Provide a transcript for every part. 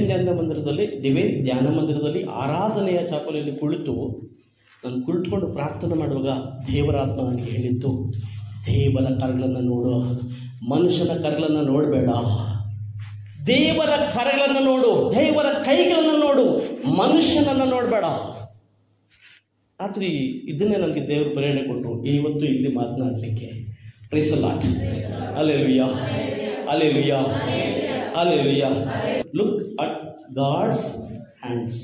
ಧ್ಯಾನ ಮಂದಿರದಲ್ಲಿ ಡಿವೈನ್ ಧ್ಯಾನ ಮಂದಿರದಲ್ಲಿ ಆರಾಧನೆಯ ಚಾಪಲೆಯಲ್ಲಿ ಕುಳಿತು ನಾನು ಕುಳಿತುಕೊಂಡು ಪ್ರಾರ್ಥನೆ ಮಾಡುವಾಗ ದೇವರಾತ್ಮ ನನಗೆ ಹೇಳಿತ್ತು ದೇವರ ಕರಗಳನ್ನು ನೋಡು ಮನುಷ್ಯನ ಕರಗಳನ್ನು ನೋಡಬೇಡ ದೇವರ ಕರಗಳನ್ನು ನೋಡು ದೇವರ ಕೈಗಳನ್ನು ನೋಡು ಮನುಷ್ಯನನ್ನು ನೋಡಬೇಡ ರಾತ್ರಿ ಇದನ್ನೇ ನನಗೆ ದೇವರು ಪ್ರೇರಣೆ ಕೊಟ್ಟರು ಇವತ್ತು ಇಲ್ಲಿ ಮಾತನಾಡಲಿಕ್ಕೆ praise the Lord hallelujah hallelujah hallelujah look at God's hands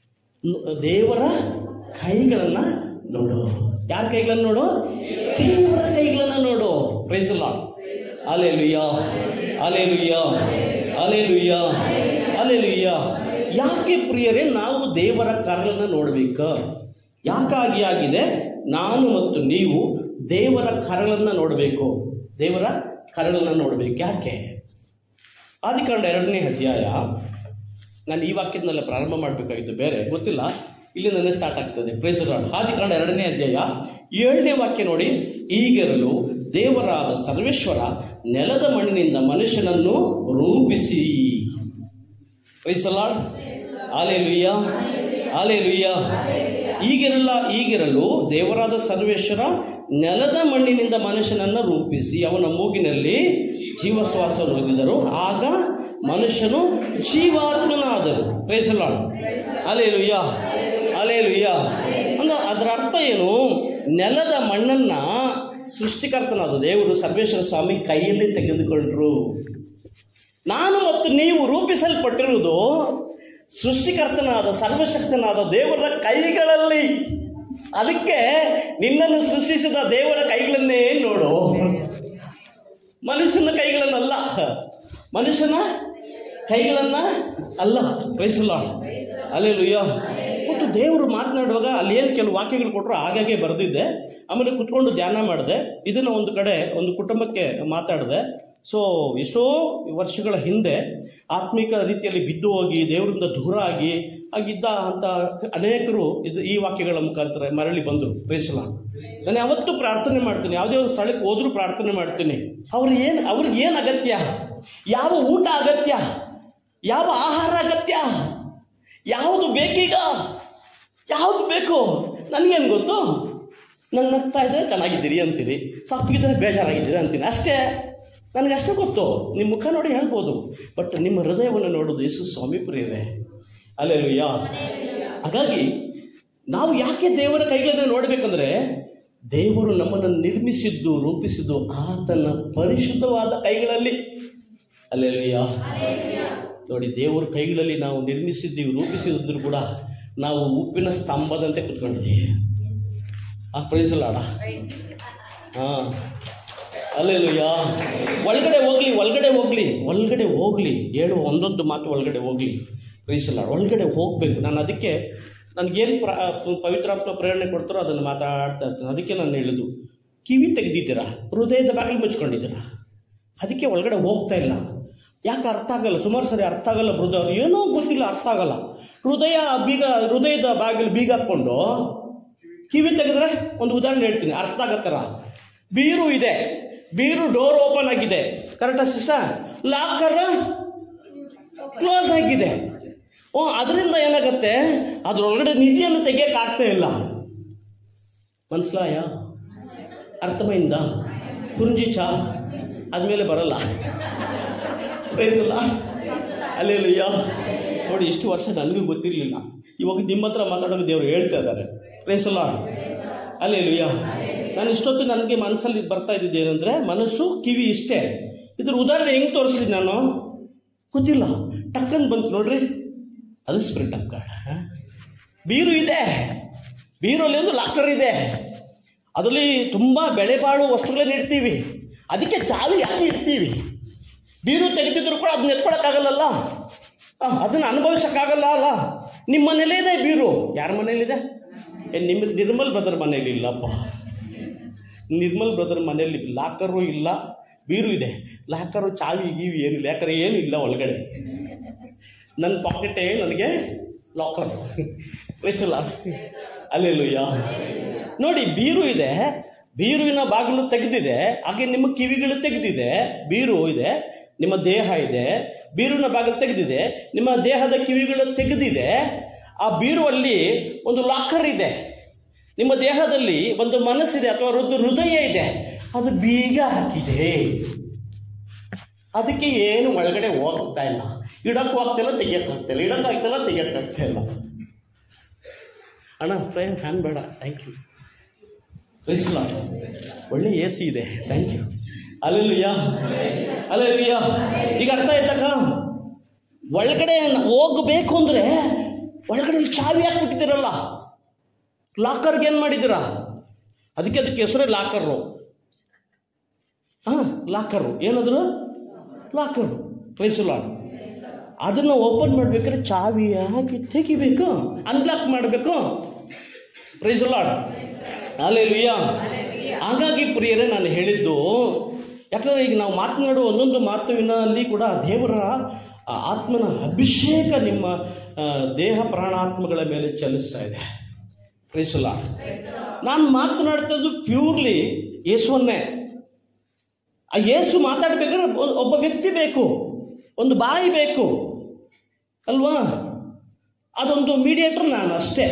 ದೇವರ ಕೈಗಳನ್ನು ನೋಡು ಯಾರ ಕೈಗಳನ್ನು ನೋಡು ದೇವರ ಕೈಗಳನ್ನು ನೋಡು praise the Lord hallelujah hallelujah hallelujah hallelujah ಯಾಕೆ ಪ್ರಿಯರೇ ನಾವು ದೇವರ ಕರಳನ್ನು ನೋಡಬೇಕು ಯಾಕಾಗಿ ಆಗಿದೆ ನಾನು ಮತ್ತು ನೀವು ದೇವರ ಕರಳನ್ನು ನೋಡಬೇಕು ದೇವರ ಕರಳನ್ನು ನೋಡಬೇಕು ಯಾಕೆ ಆದಿಕಾಂಡ ಎರಡನೇ ಅಧ್ಯಾಯ ನಾನು ಈ ವಾಕ್ಯದನ್ನೆಲ್ಲ ಪ್ರಾರಂಭ ಮಾಡಬೇಕಾಗಿತ್ತು ಬೇರೆ ಗೊತ್ತಿಲ್ಲ ಇಲ್ಲಿಂದನೇ ಸ್ಟಾರ್ಟ್ ಆಗ್ತದೆ ಪ್ರೇಸ್ ಆದಿಕಾಂಡ ಎರಡನೇ ಅಧ್ಯಾಯ ಏಳನೇ ವಾಕ್ಯ ನೋಡಿ ಈಗಿರಲು ದೇವರಾದ ಸರ್ವೇಶ್ವರ ನೆಲದ ಮಣ್ಣಿನಿಂದ ಮನುಷ್ಯನನ್ನು ರೂಪಿಸಿ ಪ್ರೇಸಲಾಡ್ ಆಲೆ ಲುಯ್ಯ ಆಲೆ ಲುಯ್ಯ ಈಗಿರಲ್ಲ ಈಗಿರಲು ದೇವರಾದ ಸರ್ವೇಶ್ವರ ನೆಲದ ಮಣ್ಣಿನಿಂದ ಮನುಷ್ಯನನ್ನು ರೂಪಿಸಿ ಅವನ ಮೂಗಿನಲ್ಲಿ ಜೀವಶ್ವಾಸ ಹೊಂದಿದರು ಆಗ ಮನುಷ್ಯನು ಜೀವಾತ್ಮನಾದರು ಪ್ರೇಸಲಾಡ್ ಅಲೇ ಲುಯ್ಯ ಅಲೇ ಲುಯ್ಯ ಅಂದ್ರೆ ಅದರ ಅರ್ಥ ಏನು ನೆಲದ ಮಣ್ಣನ್ನ ಸೃಷ್ಟಿಕರ್ತನಾದ ದೇವರು ಸರ್ವೇಶ್ವರ ಸ್ವಾಮಿ ಕೈಯಲ್ಲಿ ತೆಗೆದುಕೊಂಡ್ರು ನಾನು ಮತ್ತು ನೀವು ರೂಪಿಸಲ್ಪಟ್ಟಿರುವುದು ಸೃಷ್ಟಿಕರ್ತನಾದ ಸರ್ವಶಕ್ತನಾದ ದೇವರ ಕೈಗಳಲ್ಲಿ ಅದಕ್ಕೆ ನಿನ್ನನ್ನು ಸೃಷ್ಟಿಸಿದ ದೇವರ ಕೈಗಳನ್ನೇ ನೋಡು ಮನುಷ್ಯನ ಕೈಗಳನ್ನಲ್ಲ ಮನುಷ್ಯನ ಕೈಗಳನ್ನ ಅಲ್ಲ ಪ್ರೈಸಲ್ಲ ಅಲ್ಲೇ ಲುಯ್ಯ ಮತ್ತು ದೇವರು ಮಾತನಾಡುವಾಗ ಅಲ್ಲಿ ಏನು ಕೆಲವು ವಾಕ್ಯಗಳು ಕೊಟ್ಟರು ಹಾಗಾಗಿ ಬರೆದಿದ್ದೆ ಆಮೇಲೆ ಕುತ್ಕೊಂಡು ಧ್ಯಾನ ಮಾಡಿದೆ ಇದನ್ನು ಒಂದು ಕಡೆ ಒಂದು ಕುಟುಂಬಕ್ಕೆ ಮಾತಾಡಿದೆ ಸೊ ಎಷ್ಟೋ ವರ್ಷಗಳ ಹಿಂದೆ ಆತ್ಮಿಕ ರೀತಿಯಲ್ಲಿ ಬಿದ್ದು ಹೋಗಿ ದೇವರಿಂದ ದೂರ ಆಗಿ ಆಗಿದ್ದ ಅಂತ ಅನೇಕರು ಇದು ಈ ವಾಕ್ಯಗಳ ಮುಖಾಂತರ ಮರಳಿ ಬಂದರು ಪ್ರೇಸಲ ನಾನು ಯಾವತ್ತೂ ಪ್ರಾರ್ಥನೆ ಮಾಡ್ತೀನಿ ಯಾವುದೇ ಒಂದು ಸ್ಥಳಕ್ಕೆ ಹೋದ್ರೂ ಪ್ರಾರ್ಥನೆ ಮಾಡ್ತೀನಿ ಅವ್ರು ಏನು ಅವ್ರಿಗೆ ಏನು ಅಗತ್ಯ ಯಾವ ಊಟ ಅಗತ್ಯ ಯಾವ ಆಹಾರ ಅಗತ್ಯ ಯಾವುದು ಬೇಕೀಗ ಯಾವುದು ಬೇಕು ನನಗೇನು ಗೊತ್ತು ನಂಗೆ ನಗ್ತಾ ಇದ್ರೆ ಚೆನ್ನಾಗಿದ್ದೀರಿ ಅಂತೀರಿ ಸಪ್ಪಗಿದ್ರೆ ಬೇಜಾರಾಗಿದ್ದೀರಿ ಅಂತೀನಿ ಅಷ್ಟೇ ನನಗೆ ಅಷ್ಟೇ ಗೊತ್ತು ನಿಮ್ಮ ಮುಖ ನೋಡಿ ಹೇಳ್ಬೋದು ಬಟ್ ನಿಮ್ಮ ಹೃದಯವನ್ನು ನೋಡೋದು ಯೇಸು ಸ್ವಾಮಿ ಪ್ರಿಯರೇ ಅಲ್ಲೆಲ್ಲುಯ್ಯ ಹಾಗಾಗಿ ನಾವು ಯಾಕೆ ದೇವರ ಕೈಗಳನ್ನು ನೋಡಬೇಕಂದ್ರೆ ದೇವರು ನಮ್ಮನ್ನು ನಿರ್ಮಿಸಿದ್ದು ರೂಪಿಸಿದ್ದು ಆತನ ಪರಿಶುದ್ಧವಾದ ಕೈಗಳಲ್ಲಿ ಅಲ್ಲೆಲ್ಲುಯ್ಯ ನೋಡಿ ದೇವರ ಕೈಗಳಲ್ಲಿ ನಾವು ನಿರ್ಮಿಸಿದ್ದೀವಿ ರೂಪಿಸಿದ್ರು ಕೂಡ ನಾವು ಉಪ್ಪಿನ ಸ್ತಂಭದಂತೆ ಕುತ್ಕೊಂಡಿದ್ದೀವಿ ಆ ಪ್ರೈಸಲಾಡ ಹಾಂ ಅಲ್ಲೆಲ್ಲುಯ್ಯ ಒಳಗಡೆ ಹೋಗ್ಲಿ ಒಳಗಡೆ ಹೋಗ್ಲಿ ಒಳಗಡೆ ಹೋಗ್ಲಿ ಹೇಳುವ ಒಂದೊಂದು ಮಾತು ಒಳಗಡೆ ಹೋಗ್ಲಿ ಪ್ರೀಸಲಾಡ ಒಳಗಡೆ ಹೋಗಬೇಕು ನಾನು ಅದಕ್ಕೆ ನನಗೇನು ಪ್ರ ಪವಿತ್ರಾತ್ಮ ಪ್ರೇರಣೆ ಕೊಡ್ತಾರೋ ಅದನ್ನು ಮಾತಾಡ್ತಾ ಇರ್ತೀನಿ ಅದಕ್ಕೆ ನಾನು ಹೇಳೋದು ಕಿವಿ ತೆಗೆದಿದ್ದೀರಾ ಹೃದಯದ ಬಾಗಿಲು ಮುಚ್ಕೊಂಡಿದ್ದೀರಾ ಅದಕ್ಕೆ ಒಳಗಡೆ ಹೋಗ್ತಾ ಇಲ್ಲ ಯಾಕೆ ಅರ್ಥ ಆಗಲ್ಲ ಸುಮಾರು ಸರಿ ಅರ್ಥ ಆಗಲ್ಲ ಬ್ರದರ್ ಏನೋ ಗೊತ್ತಿಲ್ಲ ಅರ್ಥ ಆಗಲ್ಲ ಹೃದಯ ಬೀಗ ಹೃದಯದ ಬಾಗಿಲು ಬೀಗ ಹಾಕ್ಕೊಂಡು ಕಿವಿ ತೆಗೆದ್ರೆ ಒಂದು ಉದಾಹರಣೆ ಹೇಳ್ತೀನಿ ಅರ್ಥ ಆಗತ್ತರ ಬೀರು ಇದೆ ಬೀರು ಡೋರ್ ಓಪನ್ ಆಗಿದೆ ಕರೆಕ್ಟಾ ಸಿಸ್ಟರ್ ಲಾಕರ್ ಕ್ಲೋಸ್ ಆಗಿದೆ ಓ ಅದರಿಂದ ಏನಾಗತ್ತೆ ಅದ್ರೊಳಗಡೆ ನಿಧಿಯನ್ನು ತೆಗಿಯಕ್ಕೆ ಆಗ್ತಾ ಇಲ್ಲ ಮನ್ಸಲಾಯ ಅರ್ಥಮೈಂದ ಕುಂಜಿ ಚಾ ಆದ್ಮೇಲೆ ಬರಲ್ಲ ಪ್ರೈಸಲ್ಲ ಅಲ್ಲೆಲ್ಲಯ್ಯ ನೋಡಿ ಇಷ್ಟು ವರ್ಷ ನನಗೂ ಗೊತ್ತಿರಲಿಲ್ಲ ಇವಾಗ ನಿಮ್ಮ ಹತ್ರ ಮಾತಾಡೋಕೆ ದೇವರು ಹೇಳ್ತಾ ಇದ್ದಾರೆ ಪ್ರೈಸಲ್ಲ ಅಲ್ಲೆಲ್ಲಯ್ಯ ನಾನು ಇಷ್ಟೊತ್ತು ನನಗೆ ಮನಸ್ಸಲ್ಲಿ ಬರ್ತಾ ಇದ್ದಿದ್ದು ಏನಂದರೆ ಮನಸ್ಸು ಕಿವಿ ಇಷ್ಟೇ ಇದ್ರ ಉದಾಹರಣೆ ಹೆಂಗೆ ತೋರಿಸ್ಲಿ ನಾನು ಗೊತ್ತಿಲ್ಲ ಟಕ್ಕನ್ ಬಂತು ನೋಡ್ರಿ ಅದು ಸ್ಪ್ರಿಂಟ್ ಆಫ್ ಗಾಡ್ ಬೀರು ಇದೆ ಬೀರಲ್ಲಿ ಒಂದು ಲಾಕರ್ ಇದೆ ಅದರಲ್ಲಿ ತುಂಬ ಬೆಳೆ ಬಾಳು ವಸ್ತುಗಳನ್ನ ಇಡ್ತೀವಿ ಅದಕ್ಕೆ ಚಾವಿ ಯಾಕೆ ಇಡ್ತೀವಿ ಬೀರು ತೆಗೆದಿದ್ರು ಕೂಡ ಅದನ್ನ ಎತ್ಕೊಳಕ್ಕಾಗಲ್ಲಲ್ಲ ಆ, ಅದನ್ನ ಅನುಭವಿಸಕ್ಕಾಗಲ್ಲ ಅಲ್ಲ ನಿಮ್ಮ ಮನೇಲೇ ಇದೆ ಬೀರು ಯಾರ ಮನೇಲಿದೆ ಏ, ನಿಮ್ಮ ನಿರ್ಮಲ್ ಬ್ರದರ್ ಮನೇಲಿ ಇಲ್ಲಪ್ಪ ನಿರ್ಮಲ್ ಬ್ರದರ್ ಮನೇಲಿ ಲಾಕರು ಇಲ್ಲ ಬೀರು ಇದೆ ಲಾಕರು ಚಾವಿ ಗೀವಿ ಏನಿಲ್ಲ ಯಾಕಂದ್ರೆ ಏನಿಲ್ಲ ಒಳಗಡೆ ನನ್ನ ಪಾಕೆಟೇ ನನಗೆ ಲಾಕರ್ ವಯಸ್ಸಲ್ಲ ಅಲ್ಲೆಲ್ಲುಯ್ಯ ನೋಡಿ ಬೀರು ಇದೆ ಬೀರುವಿನ ಬಾಗಿಲು ತೆಗೆದಿದೆ ಹಾಗೆ ನಿಮ್ಮ ಕಿವಿಗಳು ತೆಗೆದಿದೆ ಬೀರು ಇದೆ ನಿಮ್ಮ ದೇಹ ಇದೆ ಬೀರುವಿನ ಬಾಗಿಲು ತೆಗೆದಿದೆ ನಿಮ್ಮ ದೇಹದ ಕಿವಿಗಳು ತೆಗೆದಿದೆ ಆ ಬೀರುವಲ್ಲಿ ಒಂದು ಲಾಕರ್ ಇದೆ ನಿಮ್ಮ ದೇಹದಲ್ಲಿ ಒಂದು ಮನಸ್ಸಿದೆ ಅಥವಾ ಒಂದು ಹೃದಯ ಇದೆ ಅದು ಬೀಗ ಹಾಕಿದೆ ಅದಕ್ಕೆ ಏನು ಒಳಗಡೆ ಹೋಗ್ತಾ ಇಲ್ಲ ಇಡಕ್ಕೂ ಆಗ್ತಿಲ್ಲ ತೆಗಿಯಕ್ಕೆ ಆಗ್ತಿಲ್ಲ ಇಡಕ್ಕೆ ಆಗ್ತಿಲ್ಲ ತೆಗಿಯಕ್ಕೆ ಆಗ್ತಾ ಇಲ್ಲ ಅಣ್ಣ ಫ್ರೈನ್ ಫ್ಯಾನ್ ಬೇಡ ಥ್ಯಾಂಕ್ ಯು ಕಳಿಸಲ್ಲ ಒಳ್ಳೆ ಎ ಸಿ ಇದೆ ಥ್ಯಾಂಕ್ ಯು ಅಲ್ಲೆಲ್ಲುಯ್ಯ ಅಲ್ಲೆಲ್ಲುಯ್ಯ ಈಗ ಅರ್ಥ ಆಯ್ತಕ್ಕ ಒಳಗಡೆ ಹೋಗಬೇಕು ಅಂದರೆ ಒಳಗಡೆ ಚಾವಿ ಹಾಕ್ಬಿಟ್ಟಿದ್ದೀರಲ್ಲ ಲಾಕರ್ಗೆ ಏನು ಮಾಡಿದ್ದೀರಾ ಅದಕ್ಕೆ ಅದಕ್ಕೆ ಹೆಸರೇ ಲಾಕರು ಹಾಂ ಲಾಕರು ಏನಾದ್ರು ಲಾಕರು ಪ್ರೈಸಲ್ಲ ಅದನ್ನು ಓಪನ್ ಮಾಡ್ಬೇಕಾದ್ರೆ ಚಾವಿ ಹಾಕಿ ತೆಗಿಬೇಕು ಅನ್ಲಾಕ್ ಮಾಡಬೇಕು ಪ್ರೈಸಲ್ಲ ಅಲ್ಲೇ ಹಾಗಾಗಿ ಪ್ರಿಯರೇ ನಾನು ಹೇಳಿದ್ದು ಯಾಕಂದರೆ ಈಗ ನಾವು ಮಾತನಾಡುವ ಒಂದೊಂದು ಮಾತುವಿನಲ್ಲಿ ಕೂಡ ದೇವರ ಆ ಆತ್ಮನ ಅಭಿಷೇಕ ನಿಮ್ಮ ಆ, ದೇಹ ಪ್ರಾಣಾತ್ಮಗಳ ಮೇಲೆ ಚಲಿಸ್ತಾ ಇದೆ ಪ್ರೀಸಲ್ಲ ನಾನು ಮಾತನಾಡ್ತದ್ದು ಪ್ಯೂರ್ಲಿ ಯೇಸುವನ್ನೇ ಆ ಯೇಸು ಮಾತಾಡ್ಬೇಕಾದ್ರೆ ಒ- ಒಬ್ಬ ವ್ಯಕ್ತಿ ಬೇಕು ಒಂದು ಬಾಯಿ ಬೇಕು ಅಲ್ವಾ ಅದೊಂದು ಮೀಡಿಯೇಟರ್ ನಾನು ಅಷ್ಟೇ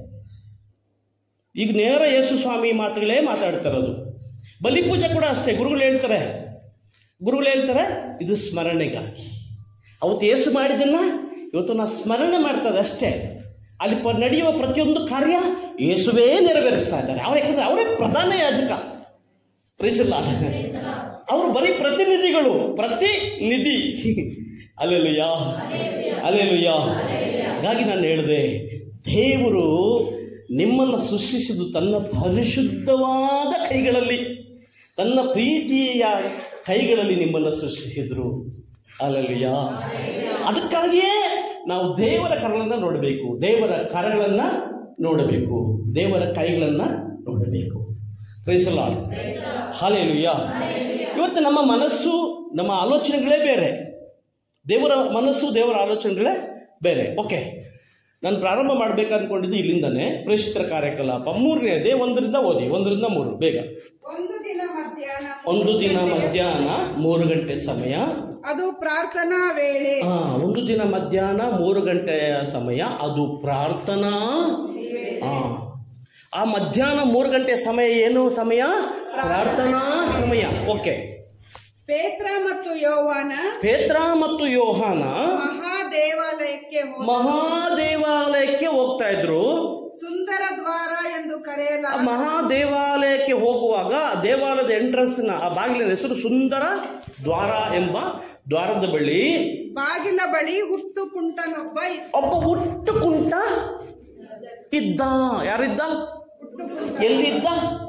ಈಗ ನೇರ ಯೇಸು ಸ್ವಾಮಿ ಮಾತುಗಳೇ ಮಾತಾಡ್ತಾ ಇರೋದು ಬಲಿಪೂಜೆ ಕೂಡ ಅಷ್ಟೇ ಗುರುಗಳು ಹೇಳ್ತಾರೆ ಗುರುಗಳು ಹೇಳ್ತಾರೆ ಇದು ಸ್ಮರಣೆಗಾಗಿ ಅವತ್ತು ಯೇಸು ಮಾಡಿದ್ದನ್ನ ಇವತ್ತು ನಾವು ಸ್ಮರಣೆ ಮಾಡ್ತದೆ ಅಷ್ಟೇ ಅಲ್ಲಿ ಪ ನಡೆಯುವ ಪ್ರತಿಯೊಂದು ಕಾರ್ಯ ಯೇಸುವೇ ನೆರವೇರಿಸ್ತಾ ಇದ್ದಾರೆ ಅವ್ರು ಯಾಕಂದ್ರೆ ಅವರೇ ಪ್ರಧಾನ ಯಾಜಕ ಪ್ರೀಸಿಲ್ಲ ಅವರು ಬರೀ ಪ್ರತಿನಿಧಿಗಳು ಪ್ರತಿನಿಧಿ ಅಲ್ಲೆಲ್ಲುಯ್ಯ ಅಲ್ಲೆಲ್ಲುಯ್ಯ ಹಾಗಾಗಿ ನಾನು ಹೇಳಿದೆ ದೇವರು ನಿಮ್ಮನ್ನು ಸೃಷ್ಟಿಸಿದ್ದು ತನ್ನ ಪರಿಶುದ್ಧವಾದ ಕೈಗಳಲ್ಲಿ ತನ್ನ ಪ್ರೀತಿಯ ಕೈಗಳಲ್ಲಿ ನಿಮ್ಮನ್ನು ಸೃಷ್ಟಿಸಿದ್ರು ಅಲ್ಲಲ್ಲಿಯ ಅದಕ್ಕಾಗಿಯೇ ನಾವು ದೇವರ ಕರಗಳನ್ನು ನೋಡಬೇಕು ದೇವರ ಕರಗಳನ್ನು ನೋಡಬೇಕು ದೇವರ ಕೈಗಳನ್ನು ನೋಡಬೇಕು ಪ್ರೈಸಲ್ಲ ಹಾಲೇಲುಯ್ಯ ಇವತ್ತು ನಮ್ಮ ಮನಸ್ಸು ನಮ್ಮ ಆಲೋಚನೆಗಳೇ ಬೇರೆ ದೇವರ ಮನಸ್ಸು ದೇವರ ಆಲೋಚನೆಗಳೇ ಬೇರೆ ಓಕೆ ನಾನು ಪ್ರಾರಂಭ ಮಾಡ್ಬೇಕು ಅನ್ಕೊಂಡಿದ್ದು ಇಲ್ಲಿಂದನೇ ಪ್ರೇಷಿತರ ಕಾರ್ಯಕಲಾಪ ಮೂರನೇದೇ ಒಂದರಿಂದ ಓದಿ ಒಂದರಿಂದ ಮೂರು ಬೇಗ ಒಂದು ದಿನ ಮಧ್ಯಾಹ್ನ ಒಂದು ದಿನ ಮಧ್ಯಾಹ್ನ ಮೂರು ಗಂಟೆ ಸಮಯ ಅದು ಪ್ರಾರ್ಥನಾ ವೇಳೆ ಆ, ಒಂದು ದಿನ ಮಧ್ಯಾಹ್ನ ಮೂರು ಗಂಟೆಯ ಸಮಯ ಅದು ಪ್ರಾರ್ಥನಾ ಆ. ಆ ಮಧ್ಯಾಹ್ನ ಮೂರು ಗಂಟೆ ಸಮಯ ಏನು ಸಮಯ ಪ್ರಾರ್ಥನಾ ಸಮಯ ಓಕೆ ಪೇತ್ರ ಮತ್ತು ಯೋವಾನ ಪೇತ್ರ ಮತ್ತು ಯೋಹಾನ ಮಹಾದೇವಾಲಯಕ್ಕೆ ಹೋದ ಮಹಾದೇವಾಲಯಕ್ಕೆ ಹೋಗ್ತಾ ಇದ್ರು ಸುಂದರ ದ್ವಾರ ಎಂದು ಆ ಕರೆಯಲಾದ ಮಹಾದೇವಾಲಯಕ್ಕೆ ಹೋಗುವಾಗ ಆ ದೇವಾಲಯದ ಎಂಟ್ರೆನ್ಸ್ನ ಆ ಬಾಗಿಲಿನ ಹೆಸರು ಸುಂದರ ದ್ವಾರ ಎಂಬ ದ್ವಾರದ ಬಳಿ ಬಾಗಿಲ ಬಳಿ ಹುಟ್ಟು ಕುಂಟನೊಬ್ಬ ಇದ್ದ. ಒಬ್ಬ ಹುಟ್ಟು ಕುಂಟ ಇದ್ದ ಯಾರಿದ್ದ ಎಲ್ಲಿದ್ದ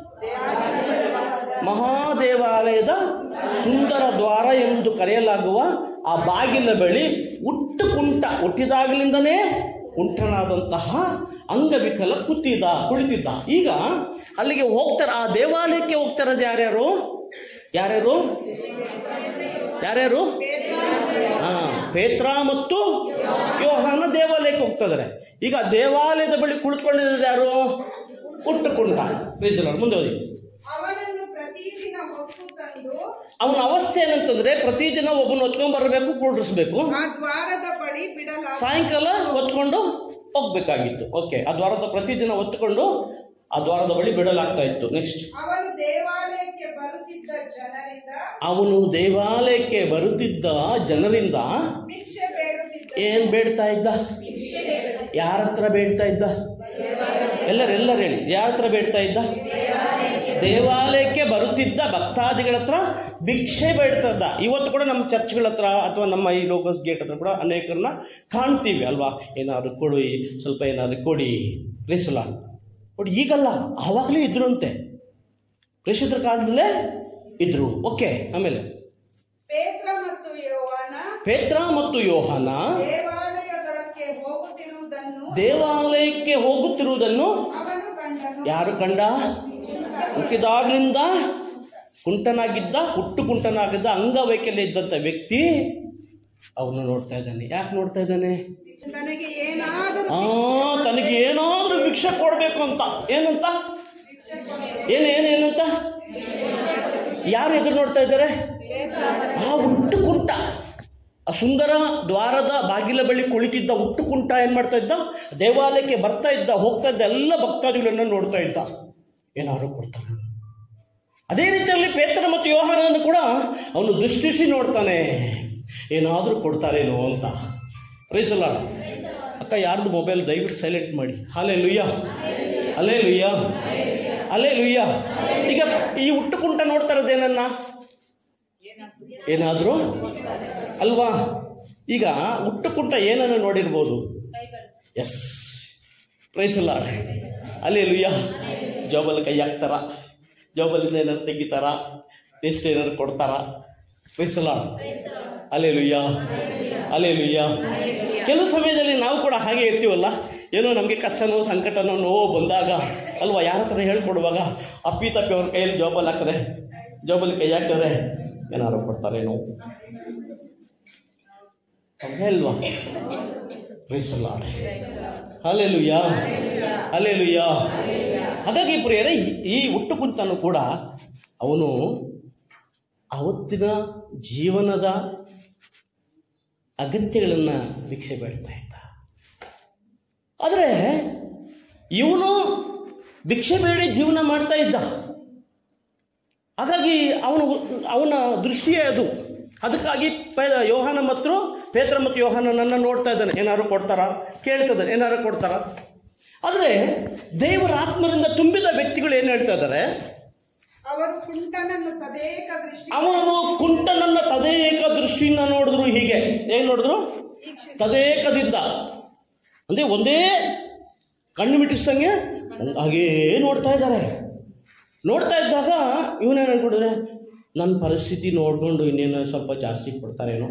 ಮಹಾದೇವಾಲಯದ ಸುಂದರ ದ್ವಾರ ಎಂದು ಕರೆಯಲಾಗುವ ಆ ಬಾಗಿಲ ಬಳಿ ಹುಟ್ಟು ಕುಂಟ ಹುಟ್ಟಿದಾಗಲಿಂದನೇ ಕುಂಟನಾದಂತಹ ಅಂಗವಿಕಲ ಕೂತಿದ್ದ ಕುಳಿತಿದ್ದ ಈಗ ಅಲ್ಲಿಗೆ ಹೋಗ್ತಾರ ಆ ದೇವಾಲಯಕ್ಕೆ ಹೋಗ್ತಾರದು ಯಾರ್ಯಾರು ಯಾರ್ಯಾರು ಯಾರ್ಯಾರು ಹಾ ಪೇತ್ರ ಮತ್ತು ಯೋಹಾನ ದೇವಾಲಯಕ್ಕೆ ಹೋಗ್ತಿದ್ದಾರೆ ಈಗ ದೇವಾಲಯದ ಬಳಿ ಕುಳಿತುಕೊಂಡಿರೋದು ಯಾರು ಹುಟ್ಟು ಕುಂಟ ಪ್ರೀಸಲರ್ ಮುಂದೆ ಓದಿ ಅವನನ್ನು ಪ್ರತಿದಿನ ಹೊತ್ತು ತಂದು ಅವನ ಅವಸ್ಥೆ ಏನಂತಂದ್ರೆ ಪ್ರತಿದಿನ ಒಬ್ಬನ ಹೊತ್ಕೊಂಡ್ ಬರಬೇಕು ಕೂಡಿಸ್ಬೇಕು ಆ ದ್ವಾರದ ಬಳಿ ಬಿಡಲಾದ ಸಾಯಂಕಾಲ ಹೊತ್ಕೊಂಡು ಹೋಗ್ಬೇಕಾಗಿತ್ತು ಓಕೆ ಆ ದ್ವಾರದ ಪ್ರತಿದಿನ ಹೊತ್ಕೊಂಡು ಆ ದ್ವಾರದ ಬಳಿ ಬಿಡಲಾಗ್ತಾ ಇತ್ತು ನೆಕ್ಸ್ಟ್ ಅವನು ದೇವಾಲಯಕ್ಕೆ ಬರುತ್ತಿದ್ದ ಜನರಿಂದ ಅವನು ದೇವಾಲಯಕ್ಕೆ ಬರುತ್ತಿದ್ದ ಜನರಿಂದ ಭಿಕ್ಷೆ ಬೇಡುತ್ತಿದ್ದ ಏನ್ ಬೇಡ್ತಾ ಇದ್ದ ಯಾರ ಹತ್ರ ಬೇಡ್ತಾ ಇದ್ದ ಎಲ್ಲರೂ ಎಲ್ಲರೂ ಹೇಳಿ ಯಾರ ಹತ್ರ ಬೇಡ್ತಾ ಇದ್ದ ದೇವಾಲಯಕ್ಕೆ ಬರುತ್ತಿದ್ದ ಭಕ್ತಾದಿಗಳ ಹತ್ರ ಭಿಕ್ಷೆ ಬೇಡ್ತಾ ಇದ್ದ ಇವತ್ತು ಕೂಡ ನಮ್ಮ ಚರ್ಚ್ಗಳ ಹತ್ರ ಅಥವಾ ನಮ್ಮ ಈ ಲೋಕಸ್ ಗೇಟ್ ಹತ್ರ ಕೂಡ ಅನೇಕರನ್ನ ಕಾಣ್ತೀವಿ ಅಲ್ವಾ ಏನಾದ್ರು ಕೊಡಿ ಸ್ವಲ್ಪ ಏನಾದ್ರು ಕೊಡಿ ಪ್ಲೇಸಲ್ಲ ನೋಡಿ ಈಗಲ್ಲ ಆವಾಗಲೇ ಇದ್ರಂತೆ ಪ್ರೇಷಿತರ ಕಾಲದಲ್ಲೇ ಇದ್ರು ಓಕೆ ಆಮೇಲೆ ಪೇತ್ರ ಮತ್ತು ಯೋವಾನ ಪೇತ್ರ ಮತ್ತು ಯೋಹಾನ ದೇವಾಲಯಗಳಕ್ಕೆ ಹೋಗುತ್ತಿರುವುದನ್ನು ದೇವಾಲಯಕ್ಕೆ ಹೋಗುತ್ತಿರುವುದನ್ನು ಅವನು ಕಂಡನು ಯಾರು ಕಂಡ ಹುಟ್ಟಿದಾಗ್ಲಿಂದ ಕುಂಟನಾಗಿದ್ದ ಹುಟ್ಟು ಕುಂಟನಾಗಿದ್ದ ಅಂಗವೈಕಲ್ಯ ಇದ್ದಂಥ ವ್ಯಕ್ತಿ ಅವನು ನೋಡ್ತಾ ಇದ್ದಾನೆ ಯಾಕೆ ನೋಡ್ತಾ ಇದ್ದಾನೆ ತನಗೆ ಏನಾದರೂ ಆ ತನಗೆ ಏನಾದ್ರೂ ಭಿಕ್ಷೆ ಕೊಡ್ಬೇಕು ಅಂತ ಏನಂತ ಏನು ಏನು ಏನಂತ ಯಾರು ಎದುರು ನೋಡ್ತಾ ಇದ್ದಾರೆ ಆ ಹುಟ್ಟು ಕುಂಟ ಆ ಸುಂದರ ದ್ವಾರದ ಬಾಗಿಲ ಬಳಿ ಕುಳಿತಿದ್ದ ಹುಟ್ಟು ಕುಂಟ ಏನ್ ಮಾಡ್ತಾ ಇದ್ದ ದೇವಾಲಯಕ್ಕೆ ಬರ್ತಾ ಇದ್ದ ಹೋಗ್ತಾ ಇದ್ದ ಎಲ್ಲ ಭಕ್ತಾದಿಗಳನ್ನ ನೋಡ್ತಾ ಇದ್ದ ಏನಾದ್ರು ಕೊಡ್ತಾನೆ ಅದೇ ರೀತಿಯಲ್ಲಿ ಪೇತ್ರ ಮತ್ತು ಯೋಹಾನನ್ನು ಕೂಡ ಅವನು ದೃಷ್ಟಿಸಿ ನೋಡ್ತಾನೆ ಏನಾದರೂ ಕೊಡ್ತಾರೇನೋ ಅಂತ ಪ್ರೈಸಲ್ಲ ಅಕ್ಕ ಯಾರ್ದು ಮೊಬೈಲ್ ದಯವಿಟ್ಟು ಸೈಲೆಂಟ್ ಮಾಡಿ ಅಲ್ಲೇ ಲುಯ್ಯ ಅಲ್ಲೇ ಲುಯ್ಯ ಅಲ್ಲೇ ಲುಯ್ಯ ಈಗ ಈ ಹುಟ್ಟು ಕುಂಟ ನೋಡ್ತಾ ಇರೋದೇನನ್ನ ಏನಾದರೂ ಅಲ್ವಾ ಈಗ ಹುಟ್ಟು ಕುಂಟ ಏನನ್ನು ನೋಡಿರ್ಬೋದು ಎಸ್ ಪ್ರೈಸಲ್ಲ ಅಲ್ಲೇ ಲುಯ್ಯ ಜಾಬಲ್ಲಿ ಕೈ ಹಾಕ್ತಾರ ಜಾಬಲ್ಲಿಂದ ಏನಾರು ತೆಗಿತಾರ ಎಷ್ಟು ಏನಾರು ಕೊಡ್ತಾರ ಪ್ರೈಸಲ್ಲ ಅಲ್ಲೇ ಲುಯ್ಯ ಅಲ್ಲೇ ಲುಯ್ಯ ಕೆಲವು ಸಮಯದಲ್ಲಿ ನಾವು ಕೂಡ ಹಾಗೆ ಇರ್ತೀವಲ್ಲ ಏನೋ ನಮಗೆ ಕಷ್ಟನೋ ಸಂಕಟನೋ ನೋವು ಬಂದಾಗ ಅಲ್ವಾ ಯಾರ ಹತ್ರ ಹೇಳ್ಕೊಡುವಾಗ ಅಪ್ಪಿ ತಪ್ಪಿ ಅವ್ರ ಕೈಯಲ್ಲಿ ಜಾಬಲ್ಲಿ ಹಾಕ್ತಾರೆ ಜಾಬಲ್ಲಿ ಕೈ ಹಾಕ್ತಾರೆ ಏನಾರು ಕೊಡ್ತಾರೇನೋ ಹೌದಾ ಇಲ್ವಾ ಪ್ರೀಸಲ್ಲ ಅಲ್ಲೆಲುಯ್ಯ ಅಲ್ಲೆಲುಯ್ಯ ಹಾಗಾಗಿ ಪ್ರಿಯರೇ ಈ- ಈ ಹುಟ್ಟು ಕುಂತನು ಕೂಡ ಅವನು ಅವತ್ತಿನ ಜೀವನದ ಅಗತ್ಯಗಳನ್ನು ಭಿಕ್ಷೆ ಬೇಡ್ತಾ ಇದ್ದ ಆದರೆ ಇವನು ಭಿಕ್ಷೆ ಬೇಡಿ ಜೀವನ ಮಾಡ್ತಾ ಇದ್ದ ಹಾಗಾಗಿ ಅವನು ಅವನ ದೃಷ್ಟಿಯೇ ಅದು ಅದಕ್ಕಾಗಿ ಪೇ- ಯೋಹಾನ ಮತ್ತು ಪೇತ್ರ ಮತ್ತು ಯೋಹಾನನನ್ನ ನೋಡ್ತಾ ಇದ್ದಾನೆ ಏನಾದ್ರು ಕೊಡ್ತಾರ ಕೇಳ್ತಿದ್ದಾನೆ ಏನಾದ್ರು ಕೊಡ್ತಾರ ಆದರೆ ದೇವರ ಆತ್ಮರಿಂದ ತುಂಬಿದ ವ್ಯಕ್ತಿಗಳು ಏನು ಹೇಳ್ತಾ ಇದ್ದಾರೆ ಅವರು ಕುಂಟನನ್ನು ತದೇಕ ದೃಷ್ಟಿ ಅವನು ಕುಂಟನನ್ನ ತದೇಕ ದೃಷ್ಟಿಯಿಂದ ನೋಡಿದ್ರು ಹೀಗೆ ಹೇಗೆ ನೋಡಿದ್ರು ಈಕ್ಷಿಸಿ ತದೇಕದಿದ್ದ ಅಂದ್ರೆ ಒಂದೇ ಕಣ್ಣು ಮಿಟ್ಟಿಸ್ದಂಗೆ ಹಾಗೇ ನೋಡ್ತಾ ಇದ್ದಾರೆ ನೋಡ್ತಾ ಇದ್ದಾಗ ಇವನೇನು ಅನ್ಕೊಂಡಿದ್ರೆ ನನ್ನ ಪರಿಸ್ಥಿತಿ ನೋಡ್ಕೊಂಡು ಇನ್ನೇನು ಸ್ವಲ್ಪ ಜಾಸ್ತಿ ಕೊಡ್ತಾರೇನೋ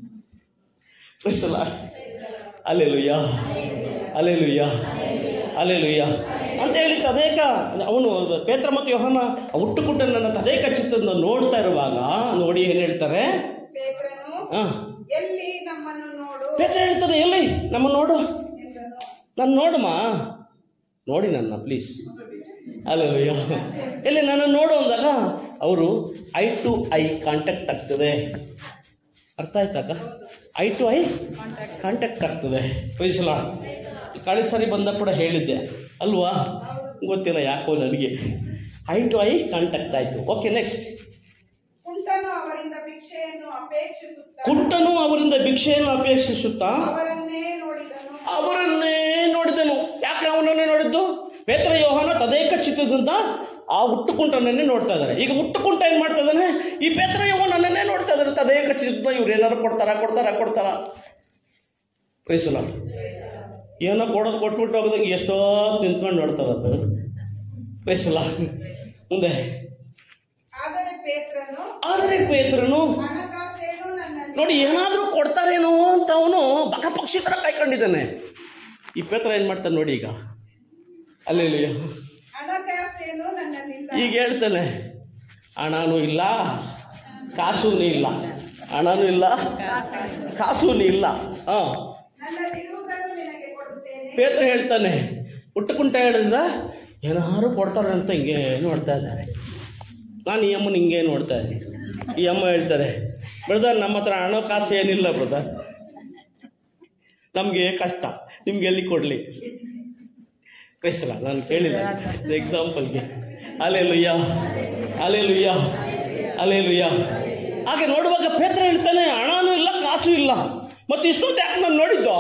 ಪ್ರೈಸಲ್ಲ ಅಲ್ಲೆಲುಯ್ಯ ಅಲ್ಲೆಲುಯ್ಯ ಅಲ್ಲೆಲುಯ್ಯ ಅಂತ ಹೇಳಿ ತದೇಕ ಅವನು ಪೇತ್ರ ಮತ್ತು ಯೋಹನ ಹುಟ್ಟುಕುಟ್ಟ ನನ್ನ ತದೇಕ ಚಿತ್ತದಿಂದ ನೋಡ್ತಾ ಇರುವಾಗ ನೋಡಿ ಏನು ಹೇಳ್ತಾರೆ ಪೇತ್ರನು ಹಾಂ ಎಲ್ಲಿ ನಮ್ಮನ್ನು ನೋಡು ಪೇತ್ರ ಹೇಳ್ತಾರೆ ಎಲ್ಲಿ ನಮ್ಮ ನೋಡು ಎಂದನು ನಾನು ನೋಡಮ್ಮ ನೋಡಿ ನನ್ನ ಪ್ಲೀಸ್ ಅಲ್ಲಯ್ಯ ಎಲ್ಲಿ ನನ್ನ ನೋಡು ಅಂದಾಗ ಅವರು ಐ ಟು ಐ ಕಾಂಟ್ಯಾಕ್ಟ್ ಆಗ್ತದೆ ಅರ್ಥ ಆಯ್ತಾಕ ಐ ಟು ಐ ಕಾಂಟ್ಯಾಕ್ಟ್ ಆಗ್ತದೆ ಪ್ಲೀಸಲ್ಲ ಕಳೆ ಸರಿ ಬಂದ ಕೂಡ ಹೇಳಿದ್ದೆ ಅಲ್ವಾ ಗೊತ್ತಿಲ್ಲ ಯಾಕೋ ನನಗೆ ಐ ಟು ಐ ಕಾಂಟ್ಯಾಕ್ಟ್ ಆಯಿತು ಓಕೆ ನೆಕ್ಸ್ಟ್ ಕುಂಟನು ಅವರಿಂದ ಭಿಕ್ಷೆಯನ್ನು ಅಪೇಕ್ಷಿಸುತ್ತಾ ಕುಂಟನು ಅವರಿಂದ ಭಿಕ್ಷೆಯನ್ನು ಅಪೇಕ್ಷಿಸುತ್ತಾ ಅವರನ್ನೇ ನೋಡಿದನು ಅವರನ್ನೇ ನೋಡಿದನು ಯಾಕೆ ಅವನನ್ನೇ ನೋಡಿದ್ದು ಪೇತ್ರ ಯೋಹಾನ ತದೇಕ ಚಿತ್ತದಿಂದ ಆ ಹುಟ್ಟುಕುಂಟನನ್ನೇ ನೋಡ್ತಾ ಇದ್ದಾರೆ ಈಗ ಹುಟ್ಟುಕುಂಟ ಏನ್ ಮಾಡ್ತಾ ಇದ್ದಾನೆ ಈ ಪೇತ್ರ ಯೋಹಾನನ್ನೇ ನೋಡ್ತಾ ಇದ್ದಾರೆ ತದೇಕ ಚಿತ್ತದಿಂದ ಇವ್ರು ಏನಾರು ಕೊಡ್ತಾರ ಕೊಡ್ತಾರ ಕೊಡ್ತಾರ ಪ್ರೈಸಲ್ಲ ಏನೋ ಕೊಡೋದು ಕೊಟ್ಬಿಟ್ಟು ಹೋಗೋದಂಗೆ ಎಷ್ಟೋ ನಿಂತ್ಕೊಂಡು ನೋಡ್ತಾರ ಅದು ಪ್ರೈಸಲ್ಲ ಮುಂದೆ ಆದರೆ ಪೇತ್ರನು ಆದರೆ ಪೇತ್ರನು ಹಣಕಾಸೇನು ನನ್ನಲ್ಲಿ ನೋಡಿ ಏನಾದರೂ ಕೊಡ್ತಾರೇನೋ ಅಂತ ಅವನು ಬಕಪಕ್ಷಿ ಥರ ಕಾಯ್ಕೊಂಡಿದ್ದಾನೆ ಈ ಪೇತ್ರ ಏನು ಮಾಡ್ತಾನೆ ನೋಡಿ ಈಗ ಅಲ್ಲಿ ಇಲ್ಲಿ ಹಣಕಾಸೇನು ನನ್ನಲ್ಲಿಲ್ಲ ಈಗ ಹೇಳ್ತಾನೆ ಹಣನೂ ಇಲ್ಲ ಕಾಸೂ ಇಲ್ಲ ಹಣನೂ ಇಲ್ಲ ಕಾಸೂ ಇಲ್ಲ ಹಾಂ ನನ್ನಲ್ಲಿರುವುದನ್ನು ನಿನಗೆ ಕೊಡುತ್ತೇನೆ ಪೇತ್ರ ಹೇಳ್ತಾನೆ ಹುಟ್ಟುಕುಂಟ ಹೇಳಿದ ಏನಾದ್ರು ಕೊಡ್ತಾರೆ ಅಂತ ಹಿಂಗೆ ನೋಡ್ತಾ ಇದ್ದಾರೆ ನಾನು ಈ ಅಮ್ಮನ ಹಿಂಗೆ ನೋಡ್ತಾ ಇದ್ದೀನಿ ಈ ಅಮ್ಮ ಹೇಳ್ತಾರೆ ಬ್ರದರ್ ನಮ್ಮ ಹತ್ರ ಹಣ ಕಾಸು ಏನಿಲ್ಲ ಬ್ರದರ್ ನಮಗೆ ಕಷ್ಟ ನಿಮ್ಗೆ ಎಲ್ಲಿ ಕೊಡಲಿ ಕಳಿಸಲ್ಲ ನಾನು ಕೇಳಿಲ್ಲ ಎಕ್ಸಾಂಪಲ್ಗೆ ಅಲೆ ಲುಯ್ಯ ಅಲೆ ಲುಯ್ಯ ಅಲೆ ಲುಯ್ಯ ಹಾಗೆ ನೋಡುವಾಗ ಪೇತ್ರ ಹೇಳ್ತಾನೆ ಹಣನೂ ಇಲ್ಲ ಕಾಸು ಇಲ್ಲ ಮತ್ತೆ ಇಷ್ಟೊತ್ತು ಯಾಕೆ ನಾನು ನೋಡಿದ್ದು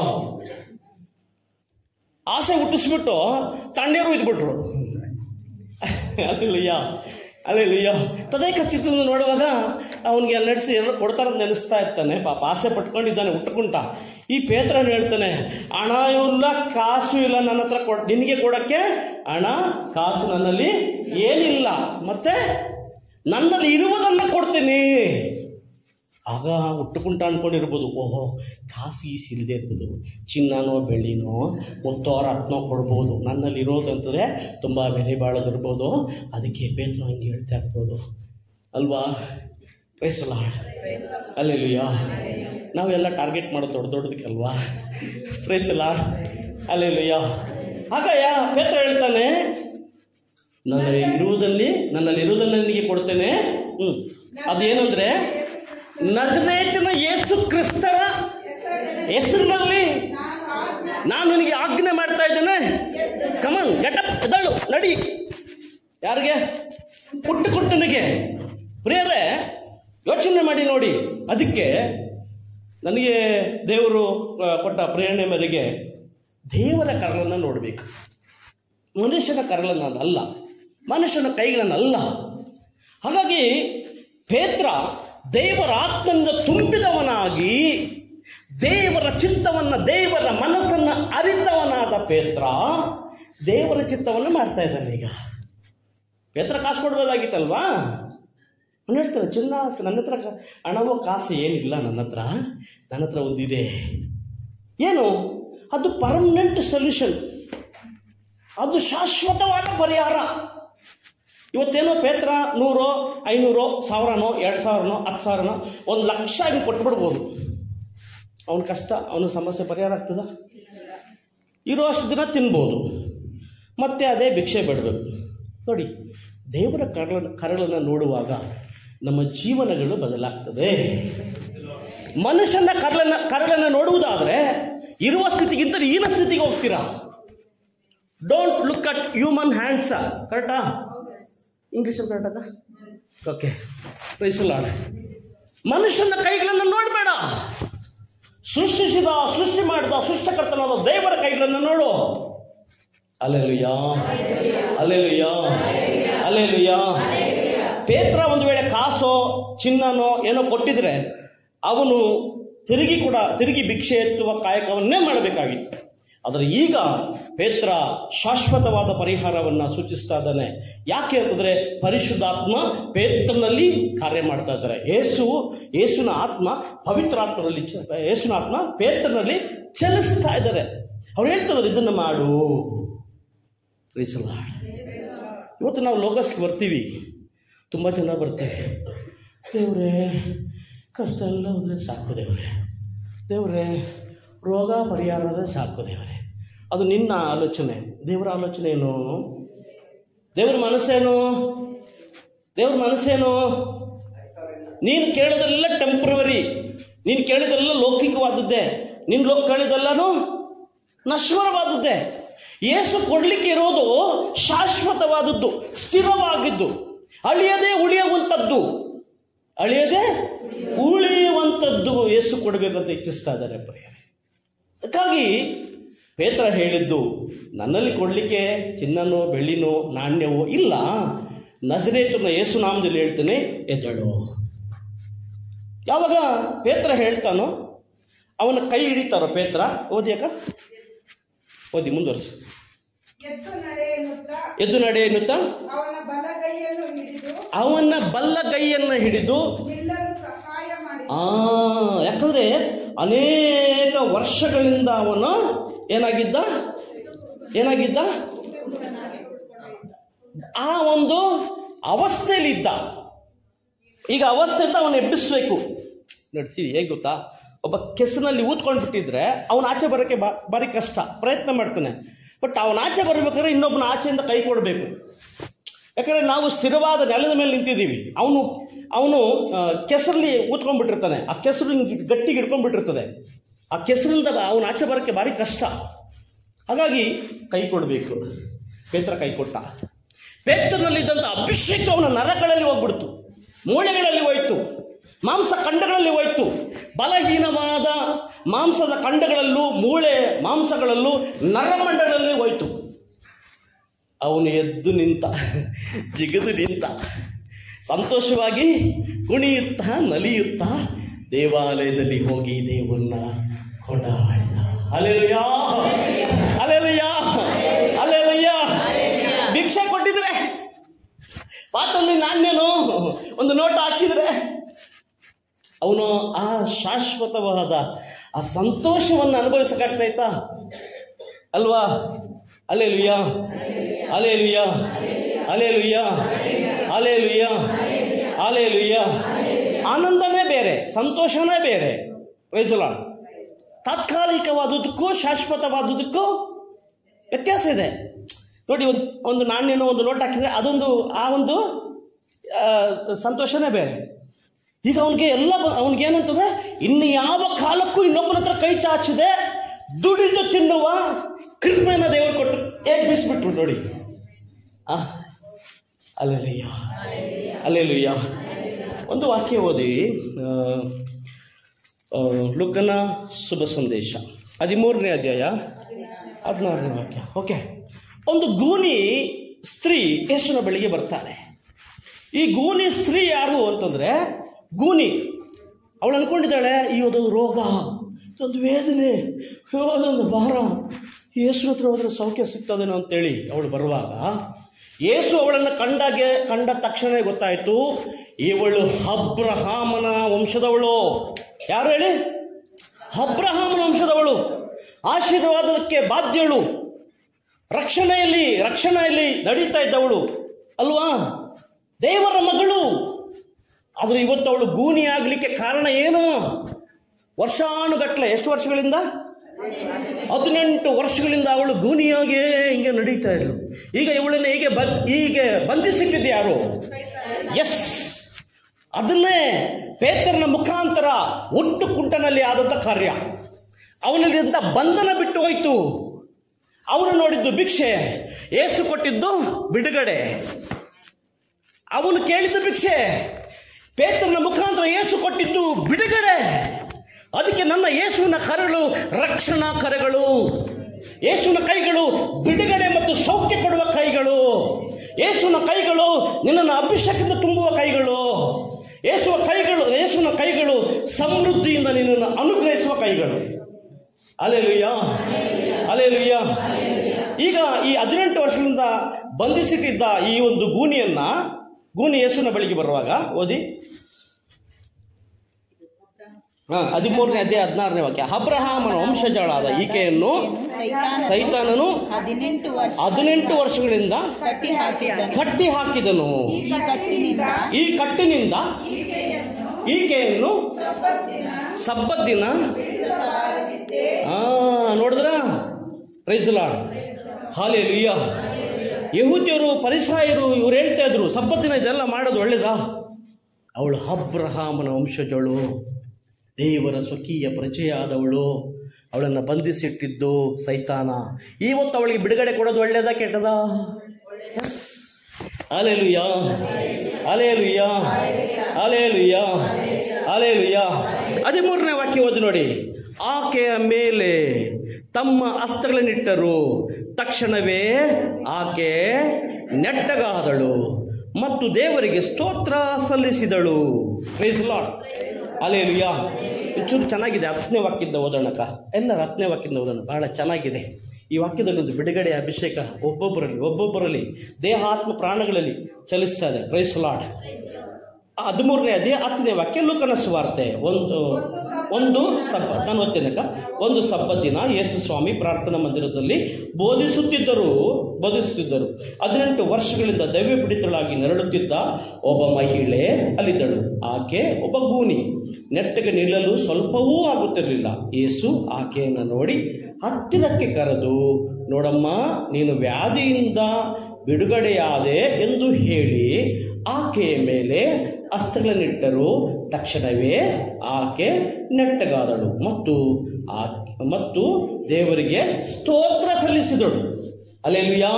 ಆಸೆ ಹುಟ್ಟಿಸ್ಬಿಟ್ಟು ತಣ್ಣೀರು ಇದ್ಬಿಟ್ರು ಅಲ್ಲಿಯ ಅಲ್ಲಿಯ ತದೇಕ ಚಿತ್ರನ ನೋಡುವಾಗ ಅವನಿಗೆ ಅಲ್ಲಿ ನಡೆಸಿ ಎಲ್ಲರೂ ಕೊಡ್ತಾರಂತ ನೆನೆಸ್ತಾ ಇರ್ತಾನೆ ಪಾಪ ಆಸೆ ಪಟ್ಕೊಂಡಿದ್ದಾನೆ ಹುಟ್ಟುಕುಂಟ ಈ ಪೇತ್ರನ ಹೇಳ್ತಾನೆ ಹಣ ಇಲ್ಲ ಕಾಸು ಇಲ್ಲ ನನ್ನ ಹತ್ರ ಕೊಡ್ ನಿನಗೆ ಕೊಡಕ್ಕೆ ಹಣ ಕಾಸು ನನ್ನಲ್ಲಿ ಏನಿಲ್ಲ ಮತ್ತೆ ನನ್ನಲ್ಲಿ ಇರುವುದನ್ನ ಕೊಡ್ತೀನಿ ಆಗ ಹುಟ್ಟುಕುಂಟ ಅನ್ಕೊಂಡಿರ್ಬೋದು ಓಹೋ ಕಾಸು ಈಸಿ ಇಲ್ಲದೆ ಇರ್ಬೋದು ಚಿನ್ನನೋ ಬೆಳ್ಳಿನೋ ಮುತ್ತೋ ರತ್ನೋ ಕೊಡ್ಬೋದು ನನ್ನಲ್ಲಿ ಇರೋದಂತಂದರೆ ತುಂಬ ಬೆಲೆ ಬಾಳೋದಿರ್ಬೋದು ಅದಕ್ಕೆ ಬೇತನ ಹಂಗೆ ಹೇಳ್ತಾ ಇರ್ಬೋದು ಅಲ್ವಾ ಪ್ರೈಸಲ್ಲ ಅಲ್ಲೆಲ್ಲುಯ್ಯ ನಾವೆಲ್ಲ ಟಾರ್ಗೆಟ್ ಮಾಡೋದು ದೊಡ್ಡ ದೊಡ್ಡದಕ್ಕಲ್ವಾ ಪ್ರೈಸಲ್ಲ ಅಲ್ಲೆಲ್ಲುಯ್ಯ ಆಗ ಯಾ ಪೇತ್ರ ಹೇಳ್ತಾನೆ ನನ್ನಲ್ಲಿ ಇರುವುದಲ್ಲಿ ನನ್ನಲ್ಲಿ ಇರುವುದನ್ನು ನಿನಗೆ ಕೊಡ್ತೇನೆ ಹ್ಞೂ ಅದೇನಂದ್ರೆ ನಜರೇತಿನ ಯೇಸು ಕ್ರಿಸ್ತರ ಹೆಸರಿನ ಹೆಸರಿನಲ್ಲಿ ನಾನು ಆಜ್ಞೆ ನಾನು ನಿನಗೆ ಆಜ್ಞೆ ಮಾಡ್ತಾ ಇದ್ದೇನೆ ಕಮನ್ ಗೆಟಪ್ ಎದಳು ನಡಿ ಯಾರಿಗೆ ಪುಟ್ಟ ಕುಟ್ಟನಿಗೆ ಪ್ರಿಯರೇ ಯೋಚನೆ ಮಾಡಿ ನೋಡಿ ಅದಕ್ಕೆ ನನಗೆ ದೇವರು ಆ, ಕೊಟ್ಟ ಪ್ರೇರಣೆ ಮೇರೆಗೆ ದೇವರ ಕರಳನ್ನು ನೋಡಬೇಕು ಮನುಷ್ಯನ ಕರಳನ್ನು ಅಲ್ಲ ಮನುಷ್ಯನ ಕೈಗಳನ್ನಲ್ಲ ಹಾಗಾಗಿ ಪೇತ್ರ ದೇವರ ಆತ್ಮನಿಂದ ತುಂಬಿದವನಾಗಿ ದೇವರ ಚಿತ್ತವನ್ನ ದೇವರ ಮನಸ್ಸನ್ನ ಅರಿತವನಾದ ಪೇತ್ರ ದೇವರ ಚಿತ್ತವನ್ನು ಮಾಡ್ತಾ ಇದ್ದಾನೆ ಈಗ ಪೇತ್ರ ಕಾಸು ಕೊಡ್ಬೋದಾಗಿತ್ತಲ್ವಾ ಅವ್ನು ಹೇಳ್ತಾರೆ ಚಿನ್ನ ನನ್ನ ಹತ್ರ ಕ- ಹಣವೋ ಕಾಸು ಏನಿಲ್ಲ ನನ್ನ ಹತ್ರ ನನ್ನ ಹತ್ರ ಒಂದಿದೆ ಏನು ಅದು ಪರ್ಮನೆಂಟ್ ಸೊಲ್ಯೂಷನ್ ಅದು ಶಾಶ್ವತವಾದ ಪರಿಹಾರ ಇವತ್ತೇನೋ ಪೇತ್ರ ನೂರೋ ಐನೂರೋ ಸಾವಿರನೋ ಎರಡು ಸಾವಿರನೋ ಹತ್ತು ಸಾವಿರನೋ ಒಂದು ಲಕ್ಷ ಆಗಿ ಕೊಟ್ಬಿಡ್ಬೋದು ಅವನ ಕಷ್ಟ ಅವನ ಸಮಸ್ಯೆ ಪರಿಹಾರ ಆಗ್ತದ ಇರೋ ಅಷ್ಟು ದಿನ ತಿನ್ಬೋದು ಮತ್ತೆ ಅದೇ ಭಿಕ್ಷೆ ಬಿಡಬೇಕು ನೋಡಿ ದೇವರ ಕರಳ ಕರಳನ್ನು ನೋಡುವಾಗ ನಮ್ಮ ಜೀವನಗಳು ಬದಲಾಗ್ತದೆ ಮನುಷ್ಯನ ಕರಳನ್ನ ಕರಳನ್ನು ನೋಡುವುದಾದರೆ ಇರುವ ಸ್ಥಿತಿಗಿಂತ ಈನ ಸ್ಥಿತಿಗೆ ಹೋಗ್ತೀರಾ don't look at human hands ಕರೆಕ್ಟಾ ಇಂಗ್ಲೀಷಲ್ಲಿ ಕರೆಕ್ಟಾ ಓಕೆ ಪ್ರೈಸಲಾಡ ಮನುಷ್ಯನ ಕೈಗಳನ್ನು ನೋಡಬೇಡ ಸೃಷ್ಟಿಸಿದ ಸೃಷ್ಟಿ ಮಾಡಿದ ಸೃಷ್ಟಕರ್ತನಾದ ದೇವರ ಕೈಗಳನ್ನು ನೋಡು ಅಲ್ಲೆಲುಯ್ಯ ಅಲ್ಲೆಲುಯ್ಯ ಅಲ್ಲೆಲುಯ್ಯ ಪೇತ್ರ ಒಂದು ವೇಳೆ ಕಾಸೋ ಚಿನ್ನನೋ ಏನೋ ಕೊಟ್ಟಿದ್ರೆ ಅವನು ತಿರುಗಿ ಕೂಡ ತಿರುಗಿ ಭಿಕ್ಷೆ ಎತ್ತುವ ಕಾಯಕವನ್ನೇ ಮಾಡಬೇಕಾಗಿತ್ತು ಆದರೆ ಈಗ ಪೇತ್ರ ಶಾಶ್ವತವಾದ ಪರಿಹಾರವನ್ನು ಸೂಚಿಸ್ತಾ ಇದ್ದಾನೆ ಯಾಕೆ ಅಂತಂದ್ರೆ ಪರಿಶುದ್ಧಾತ್ಮ ಪೇತ್ರನಲ್ಲಿ ಕಾರ್ಯ ಮಾಡ್ತಾ ಇದ್ದಾರೆ ಏಸು ಯೇಸುನ ಆತ್ಮ ಪವಿತ್ರಾತ್ಮರಲ್ಲಿ ಚ- ಯೇಸುನ ಆತ್ಮ ಪೇತ್ರನಲ್ಲಿ ಚಲಿಸ್ತಾ ಇದ್ದಾರೆ ಅವ್ರು ಹೇಳ್ತಾರೆ ಇದನ್ನು ಮಾಡು Praise the Lord. ಇವತ್ತು ನಾವು ಲೋಕಸ್ಗೆ ಬರ್ತೀವಿ ತುಂಬ ಜನ ಬರ್ತೇವೆ ದೇವ್ರೇ ಕಷ್ಟ ಎಲ್ಲ ಹೋದರೆ ಸಾಕು ದೇವ್ರೆ ದೇವ್ರೇ ರೋಗ ಪರಿಹಾರ ಆದರೆ ಸಾಕು ದೇವ್ರೆ ಅದು ನಿನ್ನ ಆಲೋಚನೆ ದೇವರ ಆಲೋಚನೆ ಏನು ದೇವರ ಮನಸ್ಸೇನು ದೇವ್ರ ಮನಸ್ಸೇನು ನೀನು ಕೇಳೋದೆಲ್ಲ ಟೆಂಪ್ರವರಿ ನೀನು ಕೇಳಿದೆಲ್ಲ ಲೌಕಿಕವಾದದ್ದೇ ನೀನು ಲೋ ಕೇಳಿದೆಲ್ಲನೂ ನಶ್ವರವಾದದ್ದೇ ಏಸು ಕೊಡ್ಲಿಕ್ಕೆ ಇರೋದು ಶಾಶ್ವತವಾದದ್ದು ಸ್ಥಿರವಾಗಿದ್ದು ಅಳಿಯದೆ ಉಳಿಯುವಂಥದ್ದು ಅಳಿಯದೆ ಉಳಿಯುವಂಥದ್ದು ಏಸು ಕೊಡಬೇಕಂತ ಇಚ್ಛಿಸ್ತಾ ಇದ್ದಾರೆ ಪ್ರಿಯರೇ ಅದಕ್ಕಾಗಿ ಪೇತ್ರ ಹೇಳಿದ್ದು ನನ್ನಲ್ಲಿ ಕೊಡಲಿಕ್ಕೆ ಚಿನ್ನನೋ ಬೆಳ್ಳಿನೋ ನಾಣ್ಯವೋ ಇಲ್ಲ ನಜರೇತನ ಯೇಸು ನಾಮದಲ್ಲಿ ಹೇಳ್ತೇನೆ ಎದ್ದಳು ಯಾವಾಗ ಪೇತ್ರ ಹೇಳ್ತಾನೋ ಅವನ ಕೈ ಹಿಡಿತಾರೋ ಪೇತ್ರ ಓದಿಯಾಕ ಓದಿ ಮುಂದುವರ್ಸು ಎದ್ದು ನಡೆ ಎನ್ನುತ್ತಾ ಎದ್ದು ನಡೆ ಎನ್ನುತ್ತಾ ಅವನ ಬಲಗೈಯನ್ನು ಹಿಡಿದು ಅವನ ಬಲ್ಲಗೈಯನ್ನು ಹಿಡಿದು ನಿಲ್ಲಲು ಸಹಾಯ ಮಾಡಿ ಆ ಯಾಕಂದ್ರೆ ಅನೇಕ ವರ್ಷಗಳಿಂದ ಅವನು ಏನಾಗಿದ್ದ ಏನಾಗಿದ್ದ ಆ ಒಂದು ಅವಸ್ಥೆಯಲ್ಲಿದ್ದ ಈಗ ಅವಸ್ಥೆಯಿಂದ ಅವನು ಎಬ್ಬಿಸ್ಬೇಕು ನಡೆಸಿ ಹೇಗೆ ಗೊತ್ತಾ ಒಬ್ಬ ಕೆಸನಲ್ಲಿ ಊದ್ಕೊಂಡು ಬಿಟ್ಟಿದ್ರೆ ಅವನ ಆಚೆ ಬರೋಕ್ಕೆ ಬಾ ಭಾರಿ ಕಷ್ಟ ಪ್ರಯತ್ನ ಮಾಡ್ತಾನೆ ಬಟ್ ಅವನ ಆಚೆ ಬರ್ಬೇಕಾದ್ರೆ ಇನ್ನೊಬ್ಬನ ಆಚೆಯಿಂದ ಕೈ ಕೊಡಬೇಕು ಯಾಕಂದ್ರೆ ನಾವು ಸ್ಥಿರವಾದ ನೆಲದ ಮೇಲೆ ನಿಂತಿದ್ದೀವಿ ಅವನು ಅವನು ಕೆಸರಲ್ಲಿ ಊದ್ಕೊಂಡ್ಬಿಟ್ಟಿರ್ತಾನೆ ಆ ಕೆಸರು ಹಿಂಗ್ ಗಟ್ಟಿಗೆ ಹಿಡ್ಕೊಂಡ್ಬಿಟ್ಟಿರ್ತದೆ ಆ ಕೆಸರಿಂದ ಅವನ ಆಚೆ ಬರೋಕ್ಕೆ ಭಾರಿ ಕಷ್ಟ ಹಾಗಾಗಿ ಕೈ ಕೊಡಬೇಕು ಪೇತ್ರ ಕೈ ಕೊಟ್ಟ ಪೇತ್ರನಲ್ಲಿದ್ದಂಥ ಅಭಿಷೇಕ ಅವನ ನರಗಳಲ್ಲಿ ಹೋಗ್ಬಿಡ್ತು ಮೂಳೆಗಳಲ್ಲಿ ಹೋಯ್ತು ಮಾಂಸ ಖಂಡಗಳಲ್ಲಿ ಹೋಯ್ತು ಬಲಹೀನವಾದ ಮಾಂಸದ ಖಂಡಗಳಲ್ಲೂ ಮೂಳೆ ಮಾಂಸಗಳಲ್ಲೂ ನರಮಂಡಲಲ್ಲಿ ಹೋಯ್ತು ಅವನು ಎದ್ದು ನಿಂತ ಜಿಗಿದು ನಿಂತ ಸಂತೋಷವಾಗಿ ಕುಣಿಯುತ್ತಾ ನಲಿಯುತ್ತಾ ದೇವಾಲಯದಲ್ಲಿ ಹೋಗಿ ದೇವನ್ನ ಕೊಂಡಾಡಿದ ಅಲೆಲುಯ ಅಲೆಲುಯ ಅಲೆಲುಯ ಭಿಕ್ಷೆ ಕೊಟ್ಟಿದ್ರೆ ಪಾತ್ರಲ್ಲಿ ನಾಣ್ಯನು ಒಂದು ನೋಟ ಹಾಕಿದ್ರೆ ಅವನು ಆ ಶಾಶ್ವತವಾದ ಆ ಸಂತೋಷವನ್ನು ಅನುಭವಿಸಕ್ಕಾಗ್ತಾಯ್ತಾ ಅಲ್ವಾ ಅಲೇ ಲುಯ್ಯ ಅಲೇ ಲುಯ್ಯ ಅಲೇ ಲುಯ್ಯ ಅಲೇ ಲುಯ್ಯ ಅಲೇ ಲುಯ್ಯ ಆನಂದನೇ ಬೇರೆ ಸಂತೋಷನೇ ಬೇರೆ ವಯಸ್ಸಲ್ಲ ತಾತ್ಕಾಲಿಕವಾದುದಕ್ಕೂ ಶಾಶ್ವತವಾದುದಕ್ಕೂ ವ್ಯತ್ಯಾಸ ಇದೆ ನೋಡಿ ಒಂದು ಒಂದು ನಾಣ್ಯನೋ ಒಂದು ನೋಟ್ ಹಾಕಿದ್ರೆ ಅದೊಂದು ಆ ಒಂದು ಆ, ಸಂತೋಷನೇ ಬೇರೆ ಈಗ ಅವನಿಗೆ ಎಲ್ಲ ಅವನಿಗೆ ಏನಂತಂದ್ರೆ ಇನ್ನು ಯಾವ ಕಾಲಕ್ಕೂ ಇನ್ನೊಬ್ಬನ ಹತ್ರ ಕೈ ಚಾಚಿದೆ ದುಡಿದು ತಿನ್ನುವ ಕೃಪೆನ ದೇವರು ಕೊಟ್ಟು ಏರ್ಪಿಸ್ಬಿಟ್ರು ನೋಡಿ ಆ ಅಲ್ಲೆಲುಯ್ಯ ಅಲ್ಲೆಲುಯ್ಯ ಒಂದು ವಾಕ್ಯ ಓದಿ ಆ, ಆ, ಲುಕನ ಶುಭ ಸಂದೇಶ ಹದಿಮೂರನೇ ಅಧ್ಯಾಯ ಹದಿನಾರನೇ ವಾಕ್ಯ ಓಕೆ ಒಂದು ಗೂನಿ ಸ್ತ್ರೀ ಯೇಸುವಿನ ಬಳಿಗೆ ಬರ್ತಾರೆ ಈ ಗೂನಿ ಸ್ತ್ರೀ ಯಾರು ಅಂತಂದ್ರೆ ಗೂನಿ ಅವಳು ಅನ್ಕೊಂಡಿದ್ದಾಳೆ ಈ ಒಂದು ರೋಗ ಇದೊಂದು ವೇದನೆ ಅಯ್ಯೋ, ಅದೊಂದು ಭಾರ ಯೇಸು ಹತ್ರ ಹೋದ್ರೆ ಸೌಖ್ಯ ಸಿಗ್ತದೇನೋ ಅಂತೇಳಿ ಅವಳು ಬರುವಾಗ ಯೇಸು ಅವಳನ್ನು ಕಂಡಾಗೆ ಕಂಡ ತಕ್ಷಣ ಗೊತ್ತಾಯಿತು ಇವಳು ಅಬ್ರಹಾಮನ ವಂಶದವಳು ಯಾರು ಹೇಳಿ ಅಬ್ರಹಾಮನ ವಂಶದವಳು ಆಶೀರ್ವಾದಕ್ಕೆ ಬಾಧ್ಯಳು ರಕ್ಷಣೆಯಲ್ಲಿ ರಕ್ಷಣೆಯಲ್ಲಿ ನಡೀತಾ ಇದ್ದವಳು ಅಲ್ವಾ ದೇವರ ಮಗಳು ಆದ್ರೆ ಇವತ್ತು ಅವಳು ಗೂನಿ ಆಗ್ಲಿಕ್ಕೆ ಕಾರಣ ಏನು ವರ್ಷಾನುಗಟ್ಲೆ ಎಷ್ಟು ವರ್ಷಗಳಿಂದ ಹದಿನೆಂಟು ವರ್ಷಗಳಿಂದ ಅವಳು ಗೂನಿಯಾಗೇ ಹಿಂಗೆ ನಡೀತಾ ಇದ್ಲು ಈಗ ಇವಳನ್ನ ಹೀಗೆ ಬ ಹೀಗೆ ಬಂಧಿಸಿಟ್ಟಿದ್ದು ಯಾರು ಎಸ್ ಅದನ್ನೇ ಪೇತರನ ಮುಖಾಂತರ ಒಟ್ಟು ಕುಂಟನಲ್ಲಿ ಆದಂತ ಕಾರ್ಯ ಅವನಲ್ಲಿಂದ ಬಂಧನ ಬಿಟ್ಟು ಹೋಯ್ತು ಅವನು ನೋಡಿದ್ದು ಭಿಕ್ಷೆ ಏಸು ಕೊಟ್ಟಿದ್ದು ಬಿಡುಗಡೆ ಅವನು ಕೇಳಿದ್ದು ಭಿಕ್ಷೆ ಪೇತ್ರನ ಮುಖಾಂತರ ಏಸು ಕೊಟ್ಟಿದ್ದು ಬಿಡುಗಡೆ ಅದಕ್ಕೆ ನನ್ನ ಯೇಸುವಿನ ಕರೆಗಳು ರಕ್ಷಣಾ ಕರೆಗಳು ಯೇಸುವಿನ ಕೈಗಳು ಬಿಡುಗಡೆ ಮತ್ತು ಸೌಖ್ಯ ಕೊಡುವ ಕೈಗಳು ಯೇಸುವಿನ ಕೈಗಳು ನಿನ್ನನ್ನು ಅಭಿಷೇಕದಿಂದ ತುಂಬುವ ಕೈಗಳು ಯೇಸುವ ಕೈಗಳು ಯೇಸುವಿನ ಕೈಗಳು ಸಮೃದ್ಧಿಯಿಂದ ನಿನ್ನನ್ನು ಅನುಗ್ರಹಿಸುವ ಕೈಗಳು ಅಲೆಲುಯ್ಯ ಅಲೆಲುಯ್ಯ ಈಗ ಈ ಹದಿನೆಂಟು ವರ್ಷಗಳಿಂದ ಬಂಧಿಸಿಟ್ಟಿದ್ದ ಈ ಒಂದು ಗೂನಿಯನ್ನ ಗೂನಿ ಯೇಸುವಿನ ಬಳಿಗೆ ಬರುವಾಗ ಓದಿ ಹಾ ಹದಿಮೂರನೇ ಅಧ್ಯಾಯ ಹದಿನಾರನೇ ವಾಕ್ಯ ಅಬ್ರಹಾಮನ ವಂಶಜಳಾದ ಈಕೆಯನ್ನು ಸೈತಾನ ಸೈತಾನನು ಹದಿನೆಂಟು ವರ್ಷ ಹದಿನೆಂಟು ವರ್ಷಗಳಿಂದ ಕಟ್ಟಿ ಹಾಕಿದ್ದನು ಕಟ್ಟಿ ಹಾಕಿದನು ಈ ಕಟ್ಟಿನಿಂದ ಈ ಕಟ್ಟಿನಿಂದ ಈಕೆಯನ್ನು ಸಬ್ಬತ್ ದಿನ ಆ ನೋಡಿದ್ರ ಪ್ರೈಸ್ ಲಾರ್ಡ್ ಹಾಲೆ ಲುಯ್ಯ ಯಹೂದ್ಯರು ಪರಿಸಾಯರು ಇವ್ರು ಹೇಳ್ತಾ ಇದ್ರು ಸಬ್ಬತ್ ದಿನ ಇದೆಲ್ಲ ಮಾಡೋದು ಒಳ್ಳೇದಾ ಅವಳು ಅಬ್ರಹಾಮನ ವಂಶಜಳು ದೇವರ ಸ್ವಕೀಯ ಪರಿಚಯ ಆದವಳು ಅವಳನ್ನು ಬಂಧಿಸಿಟ್ಟಿದ್ದು ಸೈತಾನ ಇವತ್ತು ಅವಳಿಗೆ ಬಿಡುಗಡೆ ಕೊಡೋದು ಒಳ್ಳೇದಾ ಕೆಟ್ಟದಾ yes hallelujah hallelujah hallelujah hallelujah ಹದಿಮೂರನೇ ವಾಕ್ಯ ಓದಿ ನೋಡಿ ಆಕೆಯ ಮೇಲೆ ತಮ್ಮ ಹಸ್ತಗಳನ್ನಿಟ್ಟರು ತಕ್ಷಣವೇ ಆಕೆ ನೆಟ್ಟಗಾದಳು ಮತ್ತು ದೇವರಿಗೆ ಸ್ತೋತ್ರ ಸಲ್ಲಿಸಿದಳು ಪ್ಲೀಸ್ ಲಾಟ್ ಅಲೆಲುಯ್ಯ ಒಂಚೂರು ಚೆನ್ನಾಗಿದೆ ಹತ್ತನೇ ವಾಕ್ಯದಿಂದ ಓದೋಣಕ್ಕ ಎಲ್ಲರ ಹತ್ತನೇ ವಾಕ್ಯದಿಂದ ಓದೋಣ ಬಹಳ ಚೆನ್ನಾಗಿದೆ ಈ ವಾಕ್ಯದಲ್ಲಿ ಒಂದು ಬಿಡುಗಡೆ ಅಭಿಷೇಕ ಒಬ್ಬೊಬ್ಬರಲ್ಲಿ ಒಬ್ಬೊಬ್ಬರಲ್ಲಿ ದೇಹ ಆತ್ಮ ಪ್ರಾಣಗಳಲ್ಲಿ ಚಲಿಸ್ತಾ ಇದೆ ಪ್ರೈಸ್ ಲಾಡ್ ಹದಿಮೂರನೇ ಅದೇ ಹತ್ತನೇ ವಾಕ್ಯ ಲೋಕನ ಸುವಾರ್ತೆ ಒಂದು ಒಂದು ಸಬ್ಬ ನಾನು ಓದ್ತೇನಕ್ಕ ಒಂದು ಸಬ್ಬತ್ ದಿನ ಯೇಸು ಸ್ವಾಮಿ ಪ್ರಾರ್ಥನಾ ಮಂದಿರದಲ್ಲಿ ಬೋಧಿಸುತ್ತಿದ್ದರು ಬೋಧಿಸುತ್ತಿದ್ದರು ಹದಿನೆಂಟು ವರ್ಷಗಳಿಂದ ದೈವ ಬಿಡಿತಳಾಗಿ ನರಳುತ್ತಿದ್ದ ಒಬ್ಬ ಮಹಿಳೆ ಅಲ್ಲಿದ್ದಳು ಆಕೆ ಒಬ್ಬ ಗೂನಿ ನೆಟ್ಟಗೆ ನಿಲ್ಲಲು ಸ್ವಲ್ಪವೂ ಆಗುತ್ತಿರಲಿಲ್ಲ ಯೇಸು ಆಕೆಯನ್ನು ನೋಡಿ ಹತ್ತಿರಕ್ಕೆ ಕರೆದು ನೋಡಮ್ಮ ನೀನು ವ್ಯಾಧಿಯಿಂದ ಬಿಡುಗಡೆಯಾದೆ ಎಂದು ಹೇಳಿ ಆಕೆಯ ಮೇಲೆ ಹಸ್ತಗಳನ್ನಿಟ್ಟರು ತಕ್ಷಣವೇ ಆಕೆ ನೆಟ್ಟಗಾದಳು ಮತ್ತು ಆ ಮತ್ತು ದೇವರಿಗೆ ಸ್ತೋತ್ರ ಸಲ್ಲಿಸಿದಳು ಅಲೆಲುಯಾ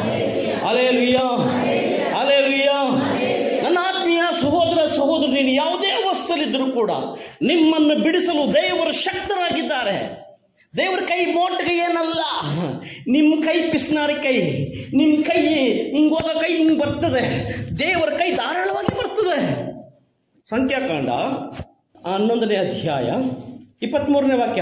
ಅಲೆಲುಯಾ ಅಲೆಲುಯಾ ನನ್ನ ಆತ್ಮೀಯ ಸಹೋದರ ಸಹೋದರಿ ನೀನು ಯಾವುದೇ ಅವಸ್ಥೆಯಲ್ಲಿದ್ದರೂ ಕೂಡ ನಿಮ್ಮನ್ನು ಬಿಡಿಸಲು ದೇವರು ಶಕ್ತರಾಗಿದ್ದಾರೆ ದೇವರ ಕೈ ಮೋಟಗೆ ಏನಲ್ಲ ನಿಮ್ಮ ಕೈ ಪಿಸ್ನಾರಿ ಕೈ ನಿಮ್ಮ ಕೈ ಹಿಂಗ್ ಹೋಗೋ ಕೈ ಹಿಂಗ್ ಬರ್ತದೆ ದೇವರ ಕೈ ಧಾರಾಳವಾಗಿ ಬರ್ತದೆ ಸಂಖ್ಯಾಕಾಂಡ ಹನ್ನೊಂದನೇ ಅಧ್ಯಾಯ ಇಪ್ಪತ್ಮೂರನೇ ವಾಕ್ಯ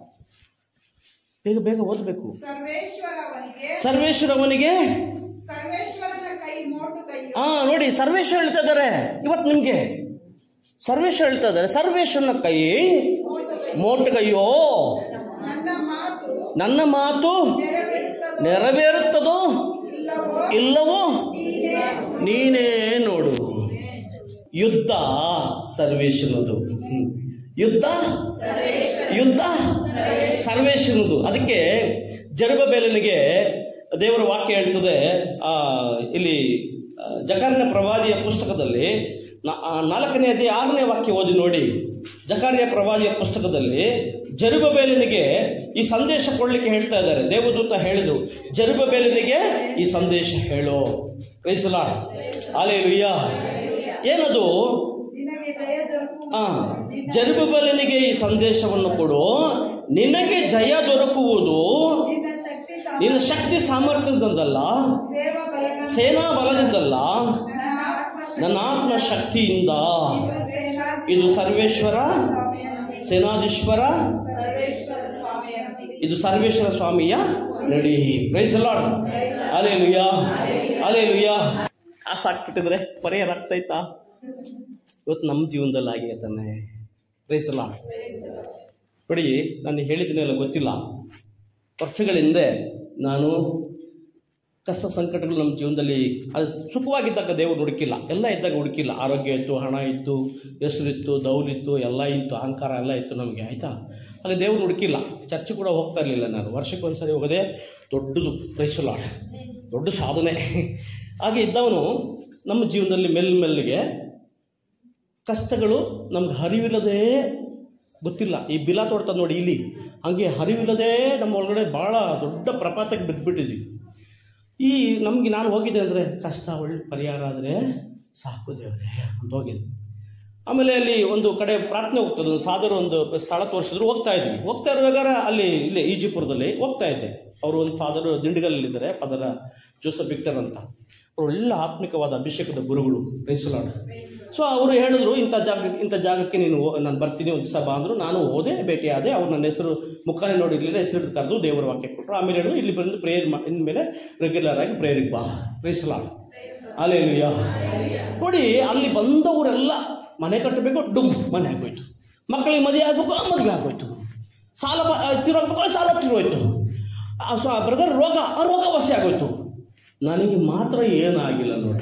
ಬೇಗ ಬೇಗ ಓದಬೇಕು ಸರ್ವೇಶ್ವರ ಅವನಿಗೆ ಸರ್ವೇಶ್ವರ ಅವನಿಗೆ ಸರ್ವೇಶ್ವರನ ಕೈ ಮೋಟು ಕೈ ಹಾ ನೋಡಿ ಸರ್ವೇಶ್ವರ ಹೇಳ್ತಾ ಇದ್ದಾರೆ ಇವತ್ತು ನಿಮ್ಗೆ ಸರ್ವೇಶ್ವರ ಹೇಳ್ತಾ ಇದ್ದಾರೆ ಸರ್ವೇಶ್ವರನ ಕೈ ಮೋಟಗಯ್ಯೋ ನನ್ನ ಮಾತು ನನ್ನ ಮಾತು ನೆರವೇರುತ್ತದೋ ನೆರವೇರುತ್ತದೋ ಇಲ್ಲವೋ ಇಲ್ಲವೋ ನೀನೇ ನೀನೇ ನೋಡು ಯುದ್ಧ ಸರ್ವೇಶ್ವರನದು ಹ್ಮ್. ಯುದ್ಧ ಯುದ್ಧ ಸರ್ವೇಶ್ವರನದು ಅದಕ್ಕೆ ಜರುಬಬೇಲನಿಗೆ ದೇವರ ವಾಕ್ಯ ಹೇಳ್ತದೆ ಆ, ಇಲ್ಲಿ ಆ, ಜಕಾರ್ಯ ಪ್ರವಾದಿಯ ಪುಸ್ತಕದಲ್ಲಿ ನಾ- ಆ ನಾಲ್ಕನೇ ಅದೇ ಆರನೇ ವಾಕ್ಯ ಓದಿ ನೋಡಿ ಜಕಾರ್ಯ ಪ್ರವಾದಿಯ ಪುಸ್ತಕದಲ್ಲಿ ಜರುಬಬೇಲನಿಗೆ ಈ ಸಂದೇಶ ಕೊಡ್ಲಿಕ್ಕೆ ಹೇಳ್ತಾ ಇದ್ದಾರೆ ದೇವದೂತ ಹೇಳಿದರು ಜರುಬಬೇಲನಿಗೆ ಈ ಸಂದೇಶ ಹೇಳು ಕ್ರೈಸಲಾ ಆಲೇ ಏನದು ನಿನಗೆ ಜಯ ದೊರಕುವುದು ಆ ಜರುಬಬೇಲನಿಗೆ ಈ ಸಂದೇಶವನ್ನು ಕೊಡು ನಿನಗೆ ಜಯ ದೊರಕುವುದು ನಿನ್ನ ಶಕ್ತಿ ಸಾಮ- ನಿನ್ನ ಶಕ್ತಿ ಸಾಮರ್ಥ್ಯದಿಂದಲ್ಲ ಸೇವಾ ಬಲಗ ಸೇನಾ ಬಲದಿಂದಲ್ಲ ನನ್ನ ಆತ್ಮ ನನ್ನ ಆತ್ಮ ಶಕ್ತಿಯಿಂದ ಸೇನಾ ಇದು ಸರ್ವೇಶ್ವರ ಸ್ವಾಮಿಯ ಸೇನಾಧೀಶ್ವರ ಸರ್ವೇಶ್ವರ ಸ್ವಾಮಿಯ ಇದು ಸರ್ವೇಶ್ವರ ಸ್ವಾಮಿಯ ನಡಿ ಪ್ರೈಸ್ ಲಾರ್ಡ್ ಅಲೆಲುಯ್ಯ ಅಲೆಲುಯ್ಯ ಕಾಸು ಹಾಕ್ಬಿಟ್ಟಿದ್ರೆ ಪರಿಹಾರ ಆಗ್ತೈತಾ ಇವತ್ತು ನಮ್ಮ ಜೀವನದಲ್ಲಿ ಆಗಿದೆ ತಾನೆ ಪ್ರೈಸ್ ಲಾರ್ಡ್ ನೋಡಿ ನಾನು ಹೇಳಿದ್ದೀನಲ್ಲ ಗೊತ್ತಿಲ್ಲ ವರ್ಷಗಳ ಹಿಂದೆ ನಾನು ಕಷ್ಟ ಸಂಕಟಗಳು ನಮ್ಮ ಜೀವನದಲ್ಲಿ ಅದು ಸುಖವಾಗಿದ್ದಾಗ ದೇವರು ಹುಡುಕಿಲ್ಲ ಎಲ್ಲ ಇದ್ದಾಗ ಹುಡುಕಿಲ್ಲ ಆರೋಗ್ಯ ಇತ್ತು ಹಣ ಇತ್ತು ಹೆಸರಿತ್ತು ದೌಲಿತ್ತು ಎಲ್ಲ ಇತ್ತು ಅಹಂಕಾರ ಎಲ್ಲ ಇತ್ತು ನಮಗೆ ಆಯಿತಾ ಅಲ್ಲಿ ದೇವ್ರು ಹುಡುಕಿಲ್ಲ ಚರ್ಚ್ ಕೂಡ ಹೋಗ್ತಾ ಇರಲಿಲ್ಲ ನಾನು ವರ್ಷಕ್ಕೆ ಒಂದ್ಸರಿ ಹೋಗೋದೇ ದೊಡ್ಡದು ಪ್ರೈಸಲಾಡ ದೊಡ್ಡ ಸಾಧನೆ ಹಾಗೆ ಇದ್ದವನು ನಮ್ಮ ಜೀವನದಲ್ಲಿ ಮೆಲ್ಲ ಕಷ್ಟಗಳು ನಮ್ಗೆ ಹರಿವಿಲ್ಲದೆ ಗೊತ್ತಿಲ್ಲ ಈ ಬಿಲ ತೋಡ್ತಾ ನೋಡಿ ಇಲ್ಲಿ ಹಾಗೆ ಹರಿವಿಲ್ಲದೆ ನಮ್ಮ ಒಳಗಡೆ ಭಾಳ ದೊಡ್ಡ ಪ್ರಪಾತಕ್ಕೆ ಬಿದ್ದುಬಿಟ್ಟಿದ್ವಿ ಈ ನಮಗೆ ನಾನು ಹೋಗಿದ್ದೆ ಅಂದರೆ ಕಷ್ಟ ಒಳ್ಳೆ ಪರಿಹಾರ ಆದರೆ ಸಾಕು ದೇವರೇ ಅಂತ ಹೋಗಿದ್ದೆ ಆಮೇಲೆ ಅಲ್ಲಿ ಒಂದು ಕಡೆ ಪ್ರಾರ್ಥನೆ ಹೋಗ್ತದೆ ಒಂದು ಫಾದರ್ ಒಂದು ಸ್ಥಳ ತೋರಿಸಿದ್ರು ಹೋಗ್ತಾ ಇದ್ವಿ ಹೋಗ್ತಾ ಇರುವಾಗ ಅಲ್ಲಿ ಇಲ್ಲೇ ಈಜಿಪುರದಲ್ಲಿ ಹೋಗ್ತಾ ಇದ್ದೆ ಅವರು ಒಂದು ಫಾದರ್ ದಿಂಡಿಗಲ್ಲಿದ್ದಾರೆ ಫಾದರ್ ಜೋಸಫ್ ವಿಕ್ಟರ್ ಅಂತ ಅವರು ಒಳ್ಳೆ ಆತ್ಮಿಕವಾದ ಅಭಿಷೇಕದ ಗುರುಗಳು ರೈಸಲಾಡ ಸೊ ಅವರು ಹೇಳಿದ್ರು ಇಂಥ ಜಾಗ ಇಂಥ ಜಾಗಕ್ಕೆ ನೀನು ಹೋ- ನಾನು ಬರ್ತೀನಿ ಒಂದು ದಿವಸ ಬಾ ಅಂದರು ನಾನು ಹೋದೆ ಭೇಟಿ ಆದೆ ಅವ್ರು ನನ್ನ ಹೆಸರು ಮುಖಾನೆ ನೋಡಿರ್ಲಿಲ್ಲ ಹೆಸರು ಕರೆದು ದೇವರ ವಾಕ್ಯ ಕೊಟ್ಟರು ಆಮೇಲೆ ಹೇಳಿದ್ರು ಇಲ್ಲಿ ಬಂದು ಪ್ರೇಯರ್ ಮಾ ಇನ್ಮೇಲೆ ರೆಗ್ಯುಲರ್ ಆಗಿ ಪ್ರೇಯರಿಗೆ ಬಾ ರೈಸಲಾಡ ಅಲ್ಲೇಲುಯ್ಯ ನೋಡಿ ಅಲ್ಲಿ ಬಂದವರೆಲ್ಲ ಮನೆ ಕಟ್ಟಬೇಕು ಡುಮ್ ಮನೆ ಆಗೋಯ್ತು ಮಕ್ಕಳಿಗೆ ಮದುವೆ ಆಗಬೇಕು ಆ ಮದುವೆ ಆಗೋಯ್ತು ಸಾಲ ಬ ತಿರೋಗ್ಬೇಕು ಆ ಸಾಲ ತಿರೋಯ್ತು ಬ್ರದರ್ ರೋಗ ಆ ರೋಗ ವಾಸಿ ಆಗೋಯ್ತು ನನಗೆ ಮಾತ್ರ ಏನಾಗಿಲ್ಲ ನೋಡಿ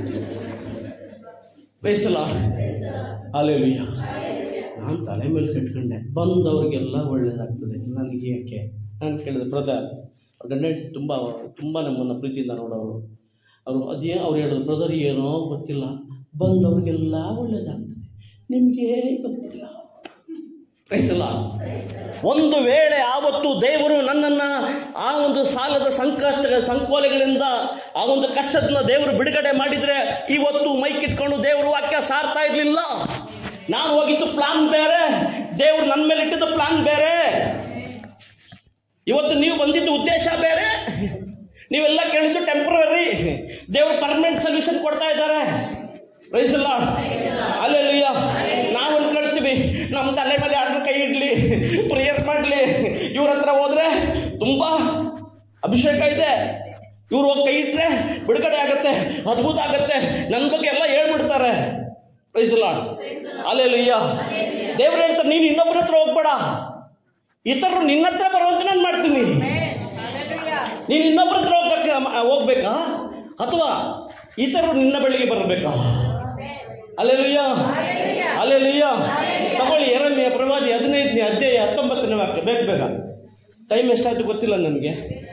ವಯಸ್ಸಲ್ಲ ಅಲ್ಲೇಲುಯ್ಯ ನಾನು ತಲೆ ಮೇಲೆ ಕಟ್ಕೊಂಡೆ ಬಂದವ್ರಿಗೆಲ್ಲ ಒಳ್ಳೇದಾಗ್ತದೆ ನನಗೆ ಯಾಕೆ ನಾನು ಕೇಳಿದೆ ಬ್ರದರ್ ಅವ್ರ ಗಂಡ ಹೆಂಡ್ತಿ ತುಂಬ ತುಂಬ ನಮ್ಮನ್ನು ಪ್ರೀತಿಯಿಂದ ನೋಡೋರು ಅವರು ಅದೇ ಅವ್ರು ಹೇಳಿದ್ರು ಬ್ರದರ್ ಏನೋ ಗೊತ್ತಿಲ್ಲ ಬಂದವ್ರಿಗೆಲ್ಲ ಒಳ್ಳೇದಾಗ್ತದೆ ನಿಮಗೆ ಗೊತ್ತಿಲ್ಲ ಪ್ರೈಸಲ್ಲ ಒಂದು ವೇಳೆ ಆವತ್ತು ದೇವರು ನನ್ನನ್ನು ಆ ಒಂದು ಸಾಲದ ಸಂಕಟ ಸಂಕೋಲೆಗಳಿಂದ ಆ ಒಂದು ಕಷ್ಟದಿಂದ ದೇವರು ಬಿಡುಗಡೆ ಮಾಡಿದರೆ ಇವತ್ತು ಮೈಕ್ ಇಟ್ಕೊಂಡು ದೇವರು ವಾಕ್ಯ ಸಾರ್ತಾ ಇರಲಿಲ್ಲ ನಾನು ಹೋಗಿದ್ದು ಪ್ಲಾನ್ ಬೇರೆ ದೇವರು ನನ್ನ ಮೇಲೆ ಇಟ್ಟಿದ್ದು ಪ್ಲಾನ್ ಬೇರೆ ಇವತ್ತು ನೀವು ಬಂದಿದ್ದು ಉದ್ದೇಶ ಬೇರೆ ನೀವೆಲ್ಲ ಕೇಳಿದ್ದು ಟೆಂಪ್ರವರಿ ದೇವರು ಪರ್ಮನೆಂಟ್ ಸೊಲ್ಯೂಷನ್ ಕೊಡ್ತಾ ಇದ್ದಾರೆ ವಯಸ್ಸಿಲ್ಲ ಅಲ್ಲೆಲ್ಲ ನಾವು ಅನ್ಕೊಳ್ತೀವಿ ನಮ್ಮ ತಲೆ ಮೇಲೆ ಯಾರನ್ನ ಕೈ ಇಡ್ಲಿ ಪ್ರೇಯರ್ ಮಾಡಲಿ ಇವ್ರ ಹತ್ರ ಹೋದ್ರೆ ತುಂಬಾ ಅಭಿಷೇಕ ಇದೆ ಇವ್ರು ಹೋಗಿ ಕೈ ಇಟ್ರೆ ಬಿಡುಗಡೆ ಆಗತ್ತೆ ಅದ್ಭುತ ಆಗತ್ತೆ ನನ್ನ ಬಗ್ಗೆ ಎಲ್ಲ ಹೇಳ್ಬಿಡ್ತಾರೆ ವಯಸ್ಸಿಲ್ಲ ಅಲ್ಲೆಲ್ಲ ದೇವ್ರು ಹೇಳ್ತಾರೆ ನೀನು ಇನ್ನೊಬ್ಬರ ಹತ್ರ ಹೋಗ್ಬೇಡ ಇತರರು ನಿನ್ನ ಹತ್ರ ಬರುವಂತೆ ನಾನು ಮಾಡ್ತೀನಿ ನೀನು ಇನ್ನೊಬ್ಬರ ಹತ್ರ ಹೋಗ್ಬೇಕ ಹೋಗ್ಬೇಕಾ ಅಥವಾ ಇತರರು ನಿನ್ನ ಬಳಿಗೆ ಬರಬೇಕಾ ಅಲ್ಲೆಲುಯ್ಯ ಅಲ್ಲೆಲುಯ್ಯ ತಗೊಳ್ಳಿ ಎರಡನೇ ಪ್ರವಾದಿ ಹದಿನೈದನೇ ಅಧ್ಯಾಯ ಹತ್ತೊಂಬತ್ತನೇ ವಾಕ್ಯ ಬೇಗ ಬೇಗ ಟೈಮ್ ಎಷ್ಟಾಯ್ತು ಗೊತ್ತಿಲ್ಲ ನನಗೆ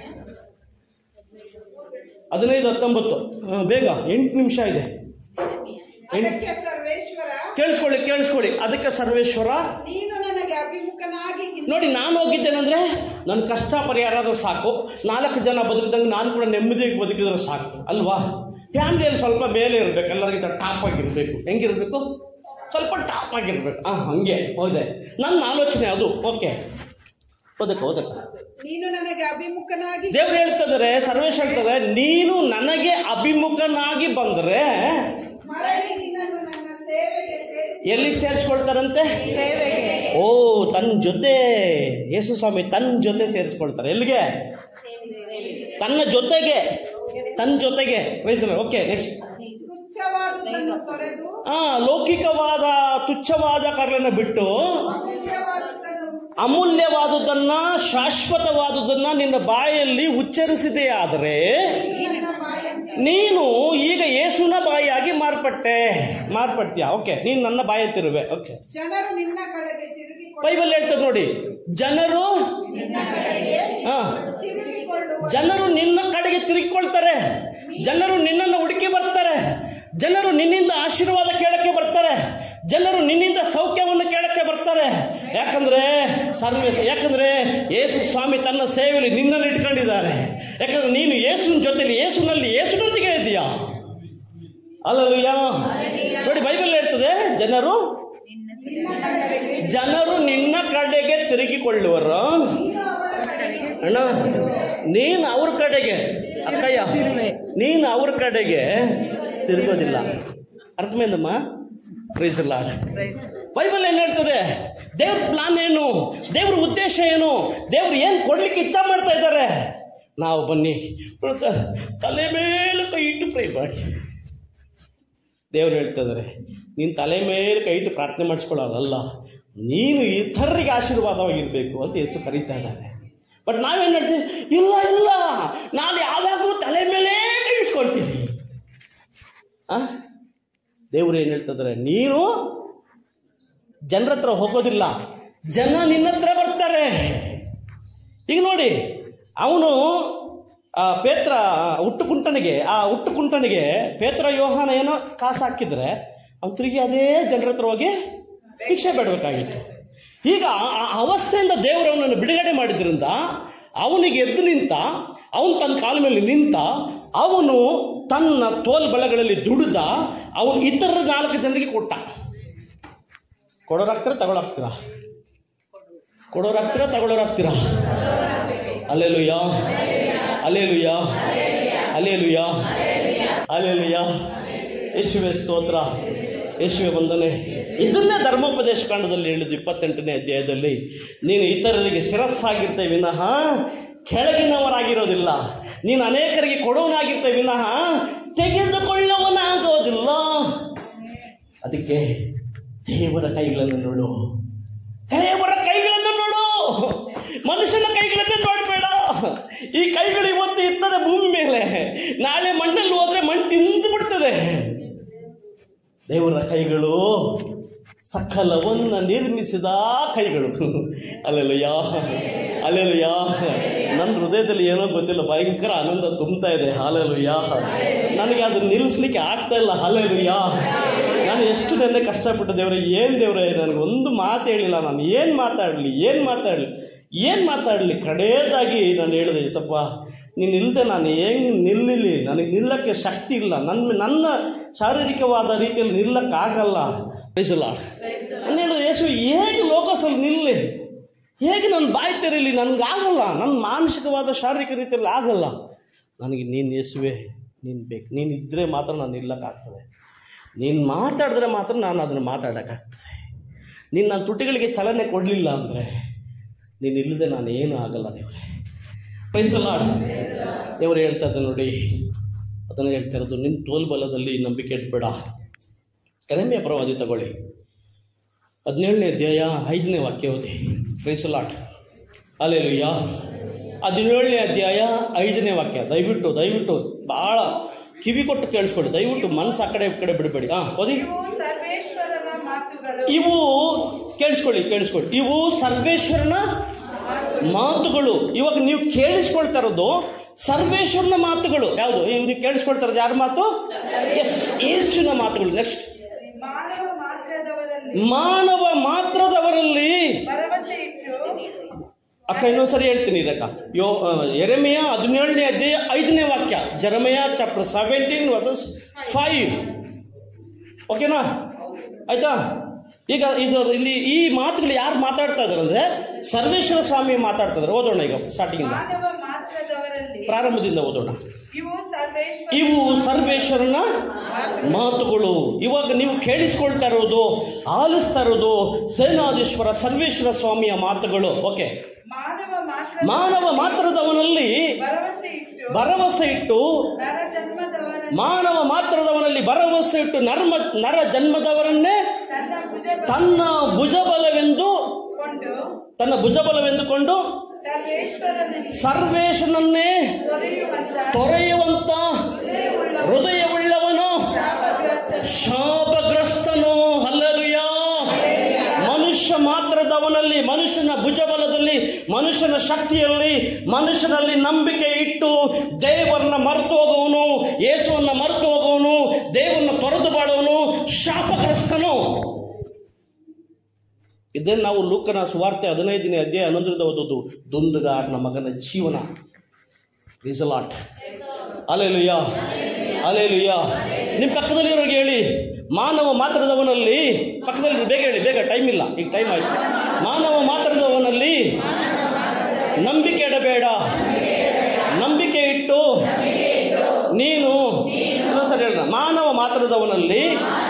ಹದಿನೈದು ಹತ್ತೊಂಬತ್ತು ಹಾ, ಬೇಗ ಎಂಟು ನಿಮಿಷ ಇದೆ ಎಂಟು ಅದಕ್ಕೆ ಸರ್ವೇಶ್ವರ ಕೇಳಿಸ್ಕೊಳ್ಳಿ ಕೇಳಿಸ್ಕೊಳ್ಳಿ ಅದಕ್ಕೆ ಸರ್ವೇಶ್ವರ ನೀನು ನನಗೆ ಅಭಿಮುಖನಾಗಿ ಹಿಂದೆ ನೋಡಿ ನಾನು ಹೋಗಿದ್ದೇನೆಂದ್ರೆ ನನ್ನ ಕಷ್ಟ ಪರಿಹಾರ ಆದ್ರೆ ಸಾಕು ನಾಲ್ಕು ಜನ ಬದುಕಿದಂಗೆ ನಾನು ಕೂಡ ನೆಮ್ಮದಿಯಾಗಿ ಬದುಕಿದ್ರೆ ಸಾಕು ಅಲ್ವಾ ಫ್ಯಾಮಿಲಿಯಲ್ಲಿ ಸ್ವಲ್ಪ ಮೇಲೆ ಇರಬೇಕು ಎಲ್ಲರಿಗಿಂತ ಟಾಪ್ ಆಗಿರಬೇಕು ಹೆಂಗಿರ್ಬೇಕು ಸ್ವಲ್ಪ ಟಾಪ್ ಆಗಿರ್ಬೇಕು ಹಾಂ ಹಂಗೆ ಹೌದೆ ನನ್ನ ಆಲೋಚನೆ ಅದು ಓಕೆ ಓದಕ್ಕ ಓದಕ್ಕ ನೀನು ನನಗೆ ಅಭಿಮುಖನಾಗಿ ದೇವ್ರು ಹೇಳ್ತಿದ್ದಾರೆ ಸರ್ವೇಶ್ ಹೇಳ್ತಾರೆ ನೀನು ನನಗೆ ಅಭಿಮುಖನಾಗಿ ಬಂದರೆ ಮರಳಿ ನಿನ್ನನ್ನು ನನ್ನ ಸೇವೆಗೆ ಸೇರಿಸಿ ಎಲ್ಲಿ ಸೇರಿಸ್ಕೊಳ್ತಾರಂತೆ ಸೇವೆಗೆ ಓ ತನ್ನ ಜೊತೆ ಯೇಸು ಸ್ವಾಮಿ ತನ್ನ ಜೊತೆ ಸೇರಿಸ್ಕೊಳ್ತಾರೆ ಎಲ್ಲಿಗೆ ತನ್ನ ಜೊತೆಗೆ ತನ್ನ ಜೊತೆಗೆ ವಯಸ್ಸಲ್ಲ ಓಕೆ ನೆಕ್ಸ್ಟ್ ತುಚ್ಛವಾದುದನ್ನು ತೊರೆದು ಆ ಲೌಕಿಕವಾದ ತುಚ್ಛವಾದ ಕಾರ್ಯನ ಬಿಟ್ಟು ಅಮೂಲ್ಯವಾದುದನ್ನು ಅಮೂಲ್ಯವಾದುದನ್ನ ಶಾಶ್ವತವಾದುದನ್ನ ನಿನ್ನ ಬಾಯಲ್ಲಿ ಉಚ್ಚರಿಸಿದೆ ಆದರೆ ನನ್ನ ಬಾಯಲ್ಲಿ ನೀನು ಈಗ ಯೇಸುನ ಬಾಯಿಯಾಗಿ ಮಾರ್ಪಟ್ಟೆ ಮಾರ್ಪಡ್ತೀಯ ಓಕೆ ನೀನು ನನ್ನ ಬಾಯಿ ತಿರುವೆ ಓಕೆ ಜನರು ನಿನ್ನ ಕಡೆಗೆ ತಿರುಗಿಕೊಳ್ಳ ಬೈಬಲ್ ಹೇಳ್ತದೆ ನೋಡಿ ಜನರು ಹಾ ತಿರುಗಿಕೊಳ್ಳುವ ಜನರು ನಿನ್ನ ಕಡೆಗೆ ತಿರುಗಿಕೊಳ್ತಾರೆ ಜನರು ನಿನ್ನನ್ನು ಹುಡುಕಿ ಬರ್ತಾರೆ ಜನರು ನಿನ್ನಿಂದ ಆಶೀರ್ವಾದ ಕೇಳಕ್ಕೆ ಬರ್ತಾರೆ ಜನರು ನಿನ್ನಿಂದ ಸೌಖ್ಯವನ್ನು ಕೇಳಕ್ಕೆ ಬರ್ತಾರೆ ಯಾಕಂದ್ರೆ ಸರ್ವೇಶ ಯಾಕಂದ್ರೆ ಯೇಸು ಸ್ವಾಮಿ ತನ್ನ ಸೇವೆಯಲ್ಲಿ ನಿನ್ನನ್ನು ಇಟ್ಕೊಂಡಿದ್ದಾರೆ ಯಾಕಂದ್ರೆ ನೀನು ಯೇಸುವಿನ ಜೊತೆಲಿ ಯೇಸುನಲ್ಲಿ ಯೇಸುನೊಂದಿಗೆ ಇದೆಯಾ ಅಲ್ಲಲ್ಯ ನೋಡಿ ಬೈಬಲ್ ಹೇಳ್ತದೆ ಜನರು ಜನರು ನಿನ್ನ ಕಡೆಗೆ ತಿರುಗಿಕೊಳ್ಳುವರು ಅಣ್ಣ ನೀನು ಅವ್ರ ಕಡೆಗೆ ಅಕ್ಕಯ್ಯ ನೀನು ಅವ್ರ ಕಡೆಗೆ ತಿರುಗೋದಿಲ್ಲ ಅರ್ಥಮೇಂದಮ್ಮ ಪ್ರೀಸ್ ಲಾರ್ಡ್ ಬೈಬಲ್ ಏನ್ ಹೇಳ್ತದೆ ದೇವ್ರ ಪ್ಲಾನ್ ಏನು ದೇವ್ರ ಉದ್ದೇಶ ಏನು ದೇವ್ರು ಏನು ಕೊಡ್ಲಿಕ್ಕೆ ಇಚ್ಛಾ ಮಾಡ್ತಾ ಇದ್ದಾರೆ ನಾವು ಬನ್ನಿ ತಲೆ ಮೇಲೆ ಕೈ ಇಟ್ಟು ಪ್ರೇ ಮಾಡಿ ದೇವ್ರು ಹೇಳ್ತಾ ಇದ್ದಾರೆ ನೀನು ತಲೆ ಮೇಲೆ ಕೈ ಇಟ್ಟು ಪ್ರಾರ್ಥನೆ ಮಾಡಿಸ್ಕೊಳ್ಳೋದಲ್ಲ ನೀನು ಇತರರಿಗೆ ಆಶೀರ್ವಾದವಾಗಿರಬೇಕು ಅಂತ ಯೇಸು ಕರೀತಾ ಇದ್ದಾರೆ ಬಟ್ ನಾವೇನು ಹೇಳ್ತೀವಿ ಇಲ್ಲ ಇಲ್ಲ ನಾನು ಯಾವಾಗಲೂ ತಲೆ ಮೇಲೆ ಕೈ ಇಸ್ಕೊಳ್ತೀನಿ ಆ ದೇವ್ರು ಏನು ಹೇಳ್ತಾ ಇದ್ದಾರೆ ನೀನು ಜನರ ಹತ್ರ ಹೋಗೋದಿಲ್ಲ ಜನ ನಿನ್ನ ಹತ್ರ ಬರ್ತಾರೆ ಈಗ ನೋಡಿ ಅವನು ಆ ಪೇತ್ರ ಹುಟ್ಟು ಕುಂಟನಿಗೆ ಆ ಹುಟ್ಟು ಕುಂಟನಿಗೆ ಪೇತ್ರ ಯೋಹಾನ ಏನೋ ಕಾಸು ಹಾಕಿದ್ರೆ ಅವ್ನು ತಿರುಗಿ ಅದೇ ಜನರ ಹತ್ರ ಹೋಗಿ ಭಿಕ್ಷೆ ಬೇಡಬೇಕಾಗಿತ್ತು ಈಗ ಆ ಅವಸ್ಥೆಯಿಂದ ದೇವರು ಅವನನ್ನು ಬಿಡುಗಡೆ ಮಾಡಿದ್ರಿಂದ ಅವನಿಗೆ ಎದ್ದು ನಿಂತ ಅವನು ತನ್ನ ಕಾಲ ಮೇಲೆ ನಿಂತ ಅವನು ತನ್ನ ತೋಲ್ ಬಲಗಳಲ್ಲಿ ದುಡಿದ ಅವನು ಇತರ ನಾಲ್ಕು ಜನರಿಗೆ ಕೊಟ್ಟ ಕೊಡೋರಾಗ್ತೀರಾ ತಗೊಳಾಗ್ತೀರಾ ಕೊಡೋರಾಗ್ತೀರಾ ತಗೊಳ್ಳೋರಾಗ್ತೀರಾ ಅಲ್ಲೇಲುಯ್ಯ ಅಲ್ಲೇಲುಯ್ಯ ಅಲ್ಲೇಲುಯ್ಯ ಅಲ್ಲೇಲುಯ್ಯ ಯೇಸುವೆ ಸ್ತೋತ್ರ ಯೇಸುವೆ ವಂದನೆ ಇದನ್ನೇ ಧರ್ಮೋಪದೇಶ ಕಾಂಡದಲ್ಲಿ ಹೇಳಿದ್ದು ಇಪ್ಪತ್ತೆಂಟನೇ ಅಧ್ಯಾಯದಲ್ಲಿ ನೀನು ಇತರರಿಗೆ ಶಿರಸ್ಸಾಗಿರ್ತೇ ವಿನಃ ಕೆಳಗಿನವರಾಗಿರೋದಿಲ್ಲ ನೀನು ಅನೇಕರಿಗೆ ಕೊಡೋನಾಗಿರ್ತೇ ವಿನಃ ತೆಗೆದುಕೊಳ್ಳುವನಾಗೋದಿಲ್ಲ ಅದಕ್ಕೆ ದೇವರ ಕೈಗಳನ್ನು ನೋಡು ದೇವರ ಕೈಗಳನ್ನು ನೋಡು ಮನುಷ್ಯನ ಕೈಗಳನ್ನು ನೋಡಬೇಡ ಈ ಕೈಗಳು ಇವತ್ತು ಇರ್ತದೆ ಭೂಮಿ ಮೇಲೆ ನಾಳೆ ಮಣ್ಣಲ್ಲಿ ಹೋದ್ರೆ ಮಣ್ಣು ತಿಂದು ಬಿಡ್ತದೆ ದೇವರ ಕೈಗಳು ಸಕಲವನ್ನ ನಿರ್ಮಿಸಿದ ಕೈಗಳು ಅಲ್ಲೆಲ್ಲಯ್ಯ ಅಲ್ಲೆಲ್ಲಯ್ಯ ನನ್ನ ಹೃದಯದಲ್ಲಿ ಏನೋ ಗೊತ್ತಿಲ್ಲ ಭಯಂಕರ ಆನಂದ ತುಂಬ್ತಾ ಇದೆ ಹಾಲೆಲುಯ್ಯ ನನಗೆ ಅದನ್ನ ನಿಲ್ಲಿಸ್ಲಿಕ್ಕೆ ಆಗ್ತಾ ಇಲ್ಲ ಹಾಲೆಲುಯ್ಯ ನಾನು ಎಷ್ಟು ನೆನ್ನೆ ಕಷ್ಟಪಟ್ಟು ದೇವ್ರೆ ಏನು ದೇವ್ರೆ ನನಗೆ ಒಂದು ಮಾತು ಹೇಳಿಲ್ಲ ನಾನು ಏನು ಮಾತಾಡಲಿ ಏನು ಮಾತಾಡಲಿ ಏನು ಮಾತಾಡಲಿ ಕಡೆಯದಾಗಿ ನಾನು ಹೇಳಿದೆ ಸ್ವಲ್ಪ ನೀನು ಇಲ್ಲದೆ ನಾನು ಹೆಂಗೆ ನಿಲ್ಲಿಲಿ ನನಗೆ ನಿಲ್ಲಕ್ಕೆ ಶಕ್ತಿ ಇಲ್ಲ ನನ್ನ ನನ್ನ ಶಾರೀರಿಕವಾದ ರೀತಿಯಲ್ಲಿ ನಿಲ್ಲಕ್ಕಾಗಲ್ಲ ಬಯಸಲ್ಲ ನಾನು ಹೇಳಿದೆ ಯೇಸು ಹೇಗೆ ಲೋಕಸಲ್ಲಿ ನಿಲ್ಲಿ ಹೇಗೆ ನನ್ನ ಬಾಯಿ ತೆರೀಲಿ ನನಗಾಗಲ್ಲ ನನ್ನ ಮಾನಸಿಕವಾದ ಶಾರೀರಿಕ ರೀತಿಯಲ್ಲಿ ಆಗಲ್ಲ ನನಗೆ ನೀನು ಯೇಸುವೆ ನೀನು ಬೇಕು ನೀನು ಇದ್ದರೆ ಮಾತ್ರ ನಾನು ನಿಲ್ಲಕ್ಕಾಗ್ತದೆ ನೀನು ಮಾತಾಡಿದ್ರೆ ಮಾತ್ರ ನಾನು ಅದನ್ನು ಮಾತಾಡೋಕ್ಕಾಗ್ತದೆ ನೀನು ನನ್ನ ತುಟಿಗಳಿಗೆ ಚಲನೆ ಕೊಡಲಿಲ್ಲ ಅಂದರೆ ನೀನು ಇಲ್ಲದೆ ನಾನು ಏನೂ ಆಗಲ್ಲ ದೇವರೇ ಪೈಸಲ್ಲ ದೇವರು ಹೇಳ್ತಾ ಇದ್ದ ನೋಡಿ ಅದನ್ನು ಹೇಳ್ತಾ ಇರೋದು ನಿನ್ನ ತೋಲ್ಬಲದಲ್ಲಿ ನಂಬಿಕೆ ಇಟ್ಬೇಡ ಕರೆಮೆಯ ಪ್ರವಾದಿ ತಗೊಳ್ಳಿ ಹದಿನೇಳನೇ ಅಧ್ಯಾಯ ಐದನೇ ವಾಕ್ಯ ಓದಿ ಪ್ರೈಸಲಾಟ್ ಅಲ್ಲೆಲುಯ್ಯ ಹದಿನೇಳನೇ ಅಧ್ಯಾಯ ಐದನೇ ವಾಕ್ಯ ದಯವಿಟ್ಟು ದಯವಿಟ್ಟು ಭಾಳ ಕಿವಿ ಕೊಟ್ಟು ಕೇಳಿಸ್ಕೊಡಿ ದಯವಿಟ್ಟು ಮನಸ್ಸು ಆ ಕಡೆ ಈ ಕಡೆ ಬಿಡಬೇಡಿ ಹಾಂ ಓದಿ ಇವು ಸರ್ವೇಶ್ವರನ ಮಾತುಗಳು ಇವು ಕೇಳಿಸ್ಕೊಳ್ಳಿ ಕೇಳಿಸ್ಕೊಳ್ಳಿ ಇವು ಸರ್ವೇಶ್ವರನ ಮಾತುಗಳು ಇವಾಗ ನೀವು ಕೇಳಿಸ್ಕೊಳ್ತಾ ಇರೋದು ಸರ್ವೇಶ್ವರನ ಮಾತುಗಳು ಯಾವುದು ಇವ್ ನೀವು ಕೇಳಿಸ್ಕೊಳ್ತಾ ಇರೋದು ಯಾರ ಮಾತು ಎಸ್ ಯೇಸುವಿನ ಮಾತುಗಳು ನೆಕ್ಸ್ಟ್ ಮಾನವ ಮಾತ್ರದವರಲ್ಲಿ ಮಾನವ ಮಾತ್ರದವರಲ್ಲಿ ಭರವಸೆ ಇಟ್ಟು ಅಕ್ಕ ಇನ್ನೊಂದ್ಸರಿ ಹೇಳ್ತೀನಿ ಇದಕ್ಕ ಯೋ ಆ, ಎರೆಮೆಯ ಹದಿನೇಳನೇ ಅಧ್ಯಾಯ ಐದನೇ ವಾಕ್ಯ Jeremiah chapter seventeen verses five ಓಕೆನಾ ಆಯ್ತಾ ಈಗ ಇದು ಇಲ್ಲಿ ಈ ಮಾತುಗಳು ಯಾರು ಮಾತಾಡ್ತಾ ಇದಾರೆ ಅಂದ್ರೆ ಸರ್ವೇಶ್ವರ ಸ್ವಾಮಿ ಮಾತಾಡ್ತಾ ಇದಾರೆ ಓದೋಣ ಈಗ ಸ್ಟಾರ್ಟಿಂಗ್ ಮಾನವ ಮಾತ್ರದವರಲ್ಲಿ ಪ್ರಾರಂಭದಿಂದ ಓದೋಣ ಇವು ಸರ್ವೇಶ್ವರ ಇವು ಸರ್ವೇಶ್ವರನ ಮಾತುಗಳು ಇವಾಗ ನೀವು ಕೇಳಿಸ್ಕೊಳ್ತಾ ಇರೋದು ಆಲಿಸ್ತಾ ಇರೋದು ಸೇನಾಧೀಶ್ವರ ಸರ್ವೇಶ್ವರ ಸ್ವಾಮಿಯ ಮಾತುಗಳು ಓಕೆ ಮಾನವ ಮಾತ್ರ ಮಾನವ ಮಾತ್ರದವನಲ್ಲಿ ಭರವಸೆ ಇಟ್ಟು ಭರವಸೆ ಇಟ್ಟು ನರ ಜನ್ಮದವರಲ್ಲಿ ಮಾನವ ಮಾತ್ರದವನಲ್ಲಿ ಭರವಸೆ ಇಟ್ಟು ನರ್ಮ ನರ ಜನ್ಮದವರನ್ನೇ ತನ್ನ ಭುಜ ತನ್ನ ಭುಜಬಲವೆಂದು ಕೊಂಡು ತನ್ನ ಭುಜಬಲವೆಂದುಕೊಂಡು ಸರ್ವೇಶ್ವರನಿಗೆ ಸರ್ವೇಶನನ್ನೇ ದೊರೆಯುವಂತ ತೊರೆಯುವಂತ ಹೃದಯವುಳ್ಳ ಹೃದಯವುಳ್ಳವನು ಶಾಪಗ್ರಸ್ತನು ಶಾಪಗ್ರಸ್ತನು ಅಲ್ಲಲುಯ ಮನುಷ್ಯ ಮಾತ್ರದವನಲ್ಲಿ ಮನುಷ್ಯನ ಭುಜಬಲದಲ್ಲಿ ಕೈಗಳಲ್ಲಿ ಮನುಷ್ಯನ ಶಕ್ತಿಯಲ್ಲಿ ಮನುಷ್ಯನಲ್ಲಿ ನಂಬಿಕೆ ಇಟ್ಟು ದೇವರನ್ನ ಮರೆತು ಹೋಗುವನು ಯೇಸುವನ್ನ ಮರೆತು ಹೋಗುವನು ದೇವರನ್ನ ತೊರೆದು ಬಾಳುವನು ಶಾಪಗ್ರಸ್ತನು ಇದೇ ನಾವು ಲೂಕನ ಸುವಾರ್ತೆ ಹದಿನೈದನೇ ಅಧ್ಯಾಯ ಹನ್ನೊಂದರಿಂದ ಓದೋದು ದುಂದುಗಾರನ ಮಗನ ಜೀವನ ರಿಸಲಾಟ್ ಅಲೆಲುಯ್ಯ ಅಲೆಲುಯ್ಯ ನಿಮ್ಮ ಪಕ್ಕದಲ್ಲಿರೋರಿಗೆ ಹೇಳಿ ಮಾನವ ಮಾತ್ರದವನಲ್ಲಿ ಪಕ್ಕದಲ್ಲಿ ಬೇಗ ಹೇಳಿ ಬೇಗ ಟೈಮ್ ಇಲ್ಲ ಈಗ ಟೈಮ್ ಆಯ್ತು ಮಾನವ ಮಾತ್ರದವನಲ್ಲಿ ನಂಬಿಕೆ ಇಡಬೇಡ ನಂಬಿಕೆ ಇಟ್ಟು ನೀನು ಸರಿ ಹೇಳ ಮಾನವ ಮಾತ್ರದವನಲ್ಲಿ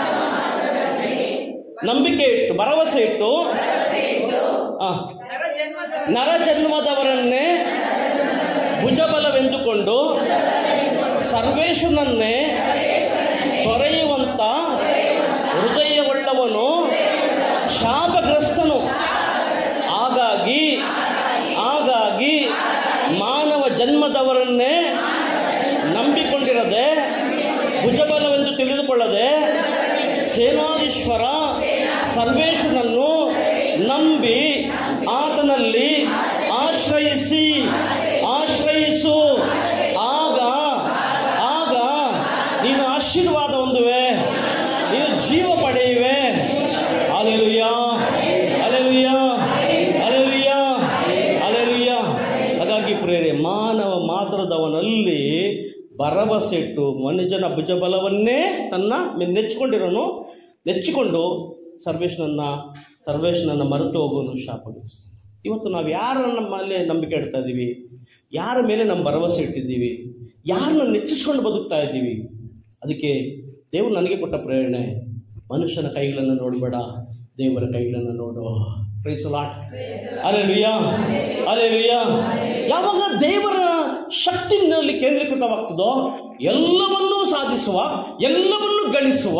ನಂಬಿಕೆ ಇಟ್ಟು ಭರವಸೆ ಇಟ್ಟು ಆ, ನರ ಜನ್ಮದ ನರ ಜನ್ಮದವರನ್ನೇ ಭುಜಬಲವೆಂದುಕೊಂಡು ಸರ್ವೇಶ್ವರನನ್ನೇ ತೊರೆಯುವಂತ ಹೃದಯವುಳ್ಳವನು ಶಾಪಗ್ರಸ್ತನು ಹಾಗಾಗಿ ಹಾಗಾಗಿ ಮಾನವ ಜನ್ಮದವರನ್ನೇ ನಂಬಿಕೊಂಡಿರದೆ ಭುಜಬಲವೆಂದು ತಿಳಿದುಕೊಳ್ಳದೆ ಸೇನಾಧೀಶ್ವರ ಸರ್ವೇಶ್ವರನನ್ನು ನಂಬಿ ಆತನಲ್ಲಿ ಆಶ್ರಯಿಸಿ ಆಶ್ರಯಿಸು ಆಗ ಆಗ ನೀನು ಆಶೀರ್ವಾದ ಹೊಂದುವೆ ನೀನು ಜೀವ ಪಡೆಯುವೆ ಅಲೆಲುಯ್ಯ ಅಲೆಲುಯ್ಯ ಅಲೆಲುಯ್ಯ ಅಲೆಲುಯ್ಯ ಹಾಗಾಗಿ ಪ್ರೇರೆ ಮಾನವ ಮಾತ್ರದವನಲ್ಲಿ ಭರವಸೆ ಇಟ್ಟು ಮನುಜನ ಭುಜಬಲವನ್ನೇ ತನ್ನ ಮೇಲೆ ನೆಚ್ಚಿಕೊಂಡಿರೋನು ನೆಚ್ಚಿಕೊಂಡು ಸರ್ವೇಶ್ವರನ್ನ ಸರ್ವೇಶ್ವರನ್ನ ಮರೆತು ಹೋಗೋನು ಶಾಪಗ್ರಸ್ತ ಇವತ್ತು ನಾವು ಯಾರ ನಮ್ಮ ಮೇಲೆ ನಂಬಿಕೆ ಇಡ್ತಾ ಇದ್ದೀವಿ ಯಾರ ಮೇಲೆ ನಮ್ಮ ಭರವಸೆ ಇಟ್ಟಿದ್ದೀವಿ ಯಾರನ್ನ ನೆಚ್ಚಿಸ್ಕೊಂಡು ಬದುಕ್ತಾ ಇದ್ದೀವಿ ಅದಕ್ಕೆ ದೇವರು ನನಗೆ ಕೊಟ್ಟ ಪ್ರೇರಣೆ ಮನುಷ್ಯನ ಕೈಗಳನ್ನು ನೋಡಬೇಡ ದೇವರ ಕೈಗಳನ್ನು ನೋಡು ಪ್ರೈಸಲಾಟ್ ಅಲೆ ಲುಯ್ಯ ಅಲೆ ಲುಯ್ಯ ಯಾವಾಗ ದೇವರ ಶಕ್ತಿನಲ್ಲಿ ಕೇಂದ್ರೀಕೃತವಾಗ್ತದೋ ಎಲ್ಲವನ್ನೂ ಸಾಧಿಸುವ ಎಲ್ಲವನ್ನೂ ಗಳಿಸುವ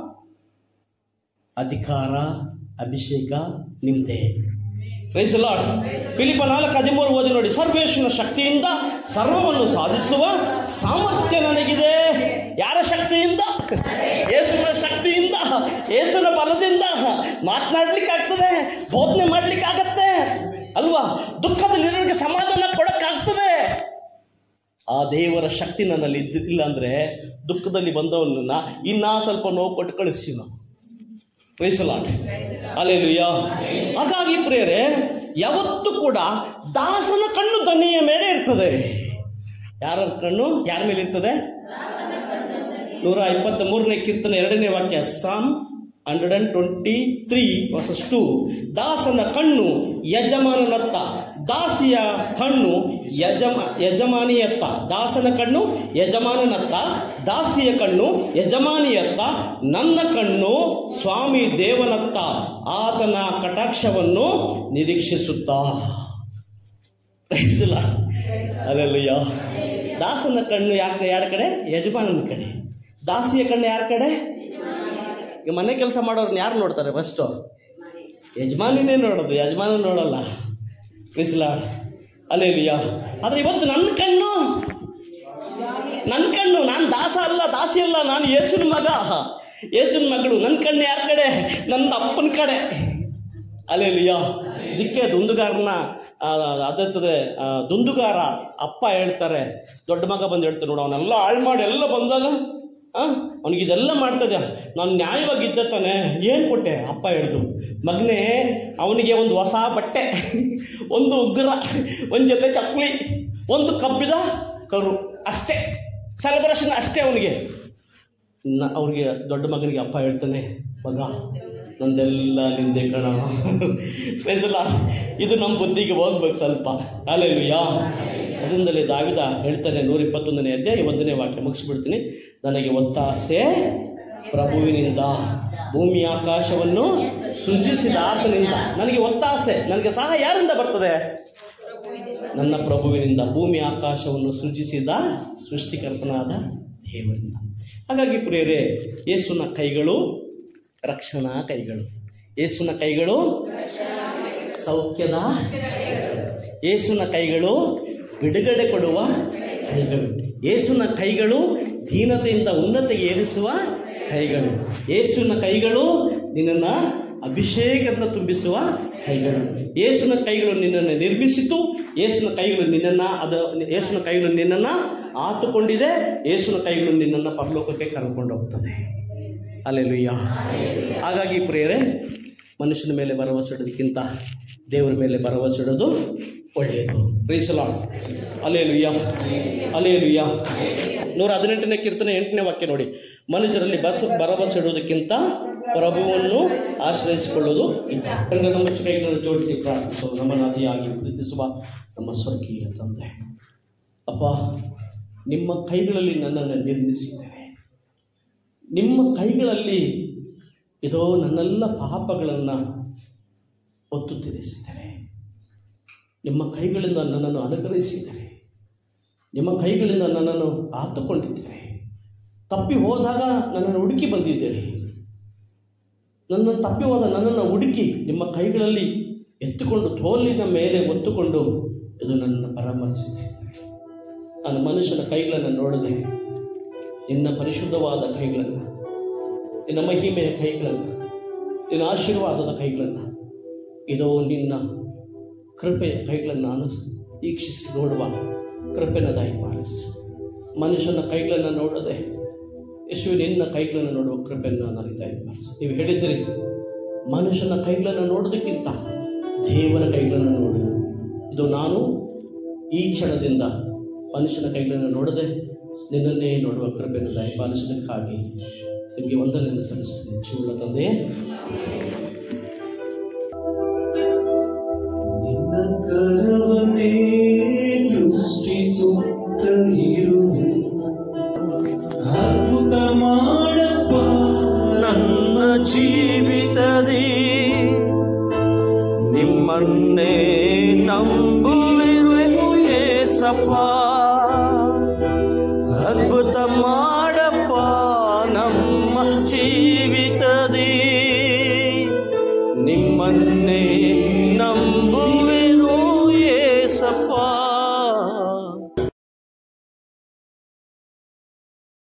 ಅಧಿಕಾರ ಅಭಿಷೇಕ ನಿಮ್ದೇ ಪ್ರೈಸ್ ಲಾರ್ಡ್ ಫಿಲಿಪ ನಾಲ್ಕು ಹದಿಮೂರು ಓದಿ ನೋಡಿ ಸರ್ವೇಶ್ವರನ ಶಕ್ತಿಯಿಂದ ಸರ್ವವನ್ನು ಸಾಧಿಸುವ ಸಾಮರ್ಥ್ಯ ನನಗಿದೆ ಯಾರ ಶಕ್ತಿಯಿಂದ ಯೇಸುವಿನ ಶಕ್ತಿಯಿಂದ ಯೇಸುವಿನ ಬಲದಿಂದ ಮಾತನಾಡ್ಲಿಕ್ಕೆ ಆಗ್ತದೆ ಬೋಧನೆ ಮಾಡ್ಲಿಕ್ಕೆ ಆಗತ್ತೆ ಅಲ್ವಾ ದುಃಖದಲ್ಲಿರೋರಿಗೆ ಸಮಾಧಾನ ಕೊಡಕ್ಕಾಗ್ತದೆ ಆ ದೇವರ ಶಕ್ತಿ ನನ್ನಲ್ಲಿ ಇದ್ದ ಇಲ್ಲ ಅಂದ್ರೆ ದುಃಖದಲ್ಲಿ ಬಂದವನನ್ನ ಇನ್ನೂ ಸ್ವಲ್ಪ ನೋವು ಕೊಟ್ಟು ಕಳಿಸಿ ನಾವು ಪ್ರೈಸಲಾಟ್ ಅಲ್ಲೆಲುಯ್ಯ ಹಾಗಾಗಿ ಪ್ರೇರೆ ಯಾವತ್ತೂ ಕೂಡ ದಾಸನ ಕಣ್ಣು ದನಿಯ ಮೇಲೆ ಇರ್ತದೆ ಯಾರ ಕಣ್ಣು ಯಾರ ಮೇಲೆ ಇರ್ತದೆ ನೂರ ಇಪ್ಪತ್ತ ಮೂರನೇ ಕೀರ್ತನೆ ಎರಡನೇ ವಾಕ್ಯ psalm hundred and twenty three verses two ದಾಸನ ಕಣ್ಣು ಯಜಮಾನನತ್ತ ದಾಸಿಯ ಕಣ್ಣು ಯಜಮ ಯಜಮಾನಿಯತ್ತ ದಾಸನ ಕಣ್ಣು ಯಜಮಾನನತ್ತ ದಾಸಿಯ ಕಣ್ಣು ಯಜಮಾನಿಯತ್ತ ನನ್ನ ಕಣ್ಣು ಸ್ವಾಮಿ ದೇವನತ್ತ ಆತನ ಕಟಾಕ್ಷವನ್ನು ನಿರೀಕ್ಷಿಸುತ್ತಾ ಪ್ರೈಸಲ್ಲ ಅಲ್ಲಯ್ಯ ದಾಸನ ಕಣ್ಣು ಯಾಕೆ ಯಾರ ಕಡೆ ಯಜಮಾನನ ಕಡೆ ದಾಸಿಯ ಕಣ್ಣು ಯಾರ ಕಡೆ ಈಗ ಮನೆ ಕೆಲಸ ಮಾಡೋರ್ನ ಯಾರು ನೋಡ್ತಾರೆ ಫಸ್ಟು ಯಜಮಾನಿನೇ ನೋಡೋದು ಯಜಮಾನ ನೋಡಲ್ಲ ಪ್ರಿಸ್ಲ ಅಲ್ಲೇಲಿಯ ಆದರೆ ಇವತ್ತು ನನ್ನ ಕಣ್ಣು ನನ್ನ ಕಣ್ಣು ನಾನು ದಾಸ ಅಲ್ಲ ದಾಸಿ ಅಲ್ಲ ನಾನು ಯೇಸುನ ಮಗ ಯೇಸುನ ಮಗಳು ನನ್ನ ಕಣ್ಣು ಯಾರ ಕಡೆ ನನ್ನ ಅಪ್ಪನ ಕಡೆ ಅಲ್ಲೇಲಿಯ ದಿಕ್ಕೆ ದುಂದುಗಾರನ ಅದಿರ್ತದೆ ದುಂದುಗಾರ ಅಪ್ಪ ಹೇಳ್ತಾರೆ ದೊಡ್ಡ ಮಗ ಬಂದು ಹೇಳ್ತಾರೆ ನೋಡು ಅವನೆಲ್ಲ ಹಾಳು ಮಾಡಿ ಎಲ್ಲ ಬಂದಾಗ ಅವನಿಗೆ ಇದೆಲ್ಲ ಮಾಡ್ತದೆ ನಾನು ನ್ಯಾಯವಾಗಿದ್ದ ತಾನೆ ಏನು ಕೊಟ್ಟೆ ಅಪ್ಪ ಹೇಳಿದ್ರು ಮಗನೇ ಅವನಿಗೆ ಒಂದು ಹೊಸ ಬಟ್ಟೆ ಒಂದು ಉಗ್ರ ಒಂದು ಜೊತೆ ಚಪ್ಪಲಿ ಒಂದು ಕಬ್ಬಿದ ಕರು ಅಷ್ಟೇ ಸೆಲೆಬ್ರೇಷನ್ ಅಷ್ಟೇ ಅವನಿಗೆ ನ ಅವ್ರಿಗೆ ದೊಡ್ಡ ಮಗನಿಗೆ ಅಪ್ಪ ಹೇಳ್ತಾನೆ ಮಗ ನಂದೆಲ್ಲ ನಿಂದೆ ಕಣ ಪ್ರೈಸಲ್ಲ ಇದು ನಮ್ಮ ಬುದ್ಧಿಗೆ ಹೋಗ್ಬೇಕು ಸ್ವಲ್ಪ ಅಲ್ಲೆಲ್ಲುಯ್ಯ ಅದರಿಂದಲೇ ದಾವಿದ ಹೇಳ್ತಾನೆ ನೂರ ಇಪ್ಪತ್ತೊಂದನೇ ಅಧ್ಯಾಯ ಒಂದನೇ ವಾಕ್ಯ ಮುಗಿಸ್ಬಿಡ್ತೀನಿ ನನಗೆ ಒತ್ತಾಸೆ ಪ್ರಭುವಿನಿಂದ ಭೂಮಿ ಆಕಾಶವನ್ನು ಸೃಜಿಸಿದ ಆತನಿಂದ ನನಗೆ ಒತ್ತಾಸೆ ನನಗೆ ಸಹ ಯಾರಿಂದ ಬರ್ತದೆ ನನ್ನ ಪ್ರಭುವಿನಿಂದ ಭೂಮಿ ಆಕಾಶವನ್ನು ಸೃಜಿಸಿದ ಸೃಷ್ಟಿಕರ್ತನಾದ ದೇವರಿಂದ ಹಾಗಾಗಿ ಪ್ರಿಯರೇ ಯೇಸುನ ಕೈಗಳು ರಕ್ಷಣಾ ಕೈಗಳು ಯೇಸುನ ಕೈಗಳು ಸೌಖ್ಯದ ಯೇಸುನ ಕೈಗಳು ಬಿಡುಗಡೆ ಕೊಡುವ ಕೈಗಳು ಯೇಸುನ ಕೈಗಳು ದೀನತೆಯಿಂದ ಉನ್ನತಿಗೆ ಏರಿಸುವ ಕೈಗಳು ಯೇಸುವಿನ ಕೈಗಳು ನಿನ್ನನ್ನು ಅಭಿಷೇಕದಿಂದ ತುಂಬಿಸುವ ಕೈಗಳು ಯೇಸುನ ಕೈಗಳು ನಿನ್ನನ್ನು ನಿರ್ಮಿಸಿತು ಯೇಸುನ ಕೈಗಳು ನಿನ್ನನ್ನು ಅದು ಯೇಸುನ ಕೈಗಳು ನಿನ್ನನ್ನು ಆತುಕೊಂಡಿದೆ ಯೇಸುನ ಕೈಗಳು ನಿನ್ನನ್ನು ಪರಲೋಕಕ್ಕೆ ಕರ್ಕೊಂಡು ಹೋಗ್ತದೆ ಅಲ್ಲೆಲುಯ್ಯ ಹಾಗಾಗಿ ಪ್ರಿಯರೇ ಮನುಷ್ಯನ ಮೇಲೆ ಭರವಸೆ ಇಡೋದಕ್ಕಿಂತ ದೇವರ ಮೇಲೆ ಭರವಸೆ ಇಡೋದು ಒಳ್ಳೆಯದು ಪ್ರೀಸಲಾಡ್ ಅಲೇಲುಯ್ಯ ಅಲೇಲುಯ್ಯ ನೂರ ಹದಿನೆಂಟನೇ ಕೀರ್ತನೆ ಎಂಟನೇ ವಾಕ್ಯ ನೋಡಿ ಮನುಷ್ಯರಲ್ಲಿ ಬಸ್ ಭರವಸೆ ಇಡುವುದಕ್ಕಿಂತ ಪ್ರಭುವನ್ನು ಆಶ್ರಯಿಸಿಕೊಳ್ಳುವುದು ಇದೆ ನಮ್ಮ ಕೈಗಳನ್ನು ಜೋಡಿಸಿ ಪ್ರಾರ್ಥಿಸುವ ನಮ್ಮನ್ನು ಅತಿಯಾಗಿ ಪ್ರೀತಿಸುವ ನಮ್ಮ ಸ್ವರ್ಗೀಯ ತಂದೆ ಅಪ್ಪ ನಿಮ್ಮ ಕೈಗಳಲ್ಲಿ ನನ್ನನ್ನು ನಿರ್ಮಿಸಿದ್ದೇನೆ ನಿಮ್ಮ ಕೈಗಳಲ್ಲಿ ಇದೋ ನನ್ನೆಲ್ಲ ಪಾಪಗಳನ್ನು ಒತ್ತು ತೀರಿಸಿದ್ದೇನೆ ನಿಮ್ಮ ಕೈಗಳಿಂದ ನನ್ನನ್ನು ಅನುಗ್ರಹಿಸಿದ್ದಾರೆ ನಿಮ್ಮ ಕೈಗಳಿಂದ ನನ್ನನ್ನು ಆತುಕೊಂಡಿದ್ದೀರಿ ತಪ್ಪಿ ಹೋದಾಗ ನನ್ನನ್ನು ಹುಡುಕಿ ಬಂದಿದ್ದೀರಿ ನನ್ನ ತಪ್ಪಿ ಹೋದ ನನ್ನನ್ನು ಹುಡುಕಿ ನಿಮ್ಮ ಕೈಗಳಲ್ಲಿ ಎತ್ತುಕೊಂಡು ತೋಲಿನ ಮೇಲೆ ಒತ್ತುಕೊಂಡು ಇದು ನನ್ನನ್ನು ಪರಾಮರ್ಶಿಸಿದ್ದಾರೆ ನಾನು ಮನುಷ್ಯನ ಕೈಗಳನ್ನು ನೋಡದೆ ನಿನ್ನ ಪರಿಶುದ್ಧವಾದ ಕೈಗಳನ್ನು ನಿನ್ನ ಮಹಿಮೆಯ ಕೈಗಳನ್ನು ನಿನ್ನ ಆಶೀರ್ವಾದದ ಕೈಗಳನ್ನು ಇದೋ ನಿನ್ನ ಕೃಪೆಯ ಕೈಗಳನ್ನು ನಾನು ವೀಕ್ಷಿಸಿ ನೋಡುವ ಕೃಪೆನ ದಯಪಾಲಿಸಿ ಮನುಷ್ಯನ ಕೈಗಳನ್ನು ನೋಡದೆ ಯಶು ನಿನ್ನ ಕೈಗಳನ್ನು ನೋಡುವ ಕೃಪೆಯನ್ನು ನನಗೆ ದಯಪಾಲಿಸಿ ನೀವು ಹೇಳಿದ್ದೀರಿ ಮನುಷ್ಯನ ಕೈಗಳನ್ನು ನೋಡೋದಕ್ಕಿಂತ ದೇವರ ಕೈಗಳನ್ನು ನೋಡು ಇದು ನಾನು ಈ ಕ್ಷಣದಿಂದ ಮನುಷ್ಯನ ಕೈಗಳನ್ನು ನೋಡದೆ ನಿನ್ನನ್ನೇ ನೋಡುವ ಕೃಪೆಯನ್ನು ದಯಪಾಲಿಸೋದಕ್ಕಾಗಿ ನಿಮಗೆ ವಂದನೆಯನ್ನು ಸಲ್ಲಿಸುತ್ತೇನೆ ಜೀವನ ತಂದೆಯೇ ನಿನ್ನ ಕರವನ್ನೇ ದೃಷ್ಟಿಸುತ್ತ ಇರುವೆ ಅದ್ಭುತ ಮಾಡಪ್ಪ ನನ್ನ ಜೀವಿತದಿ ನಿಮ್ಮನ್ನೇ ನಂಬುವೆನು ಏಸಪ್ಪ ಅದ್ಭುತ ಮಾಡಪ್ಪ ನಮ್ಮ ಜೀವಿತದಿ ನಿಮ್ಮನ್ನೇ ನಂಬ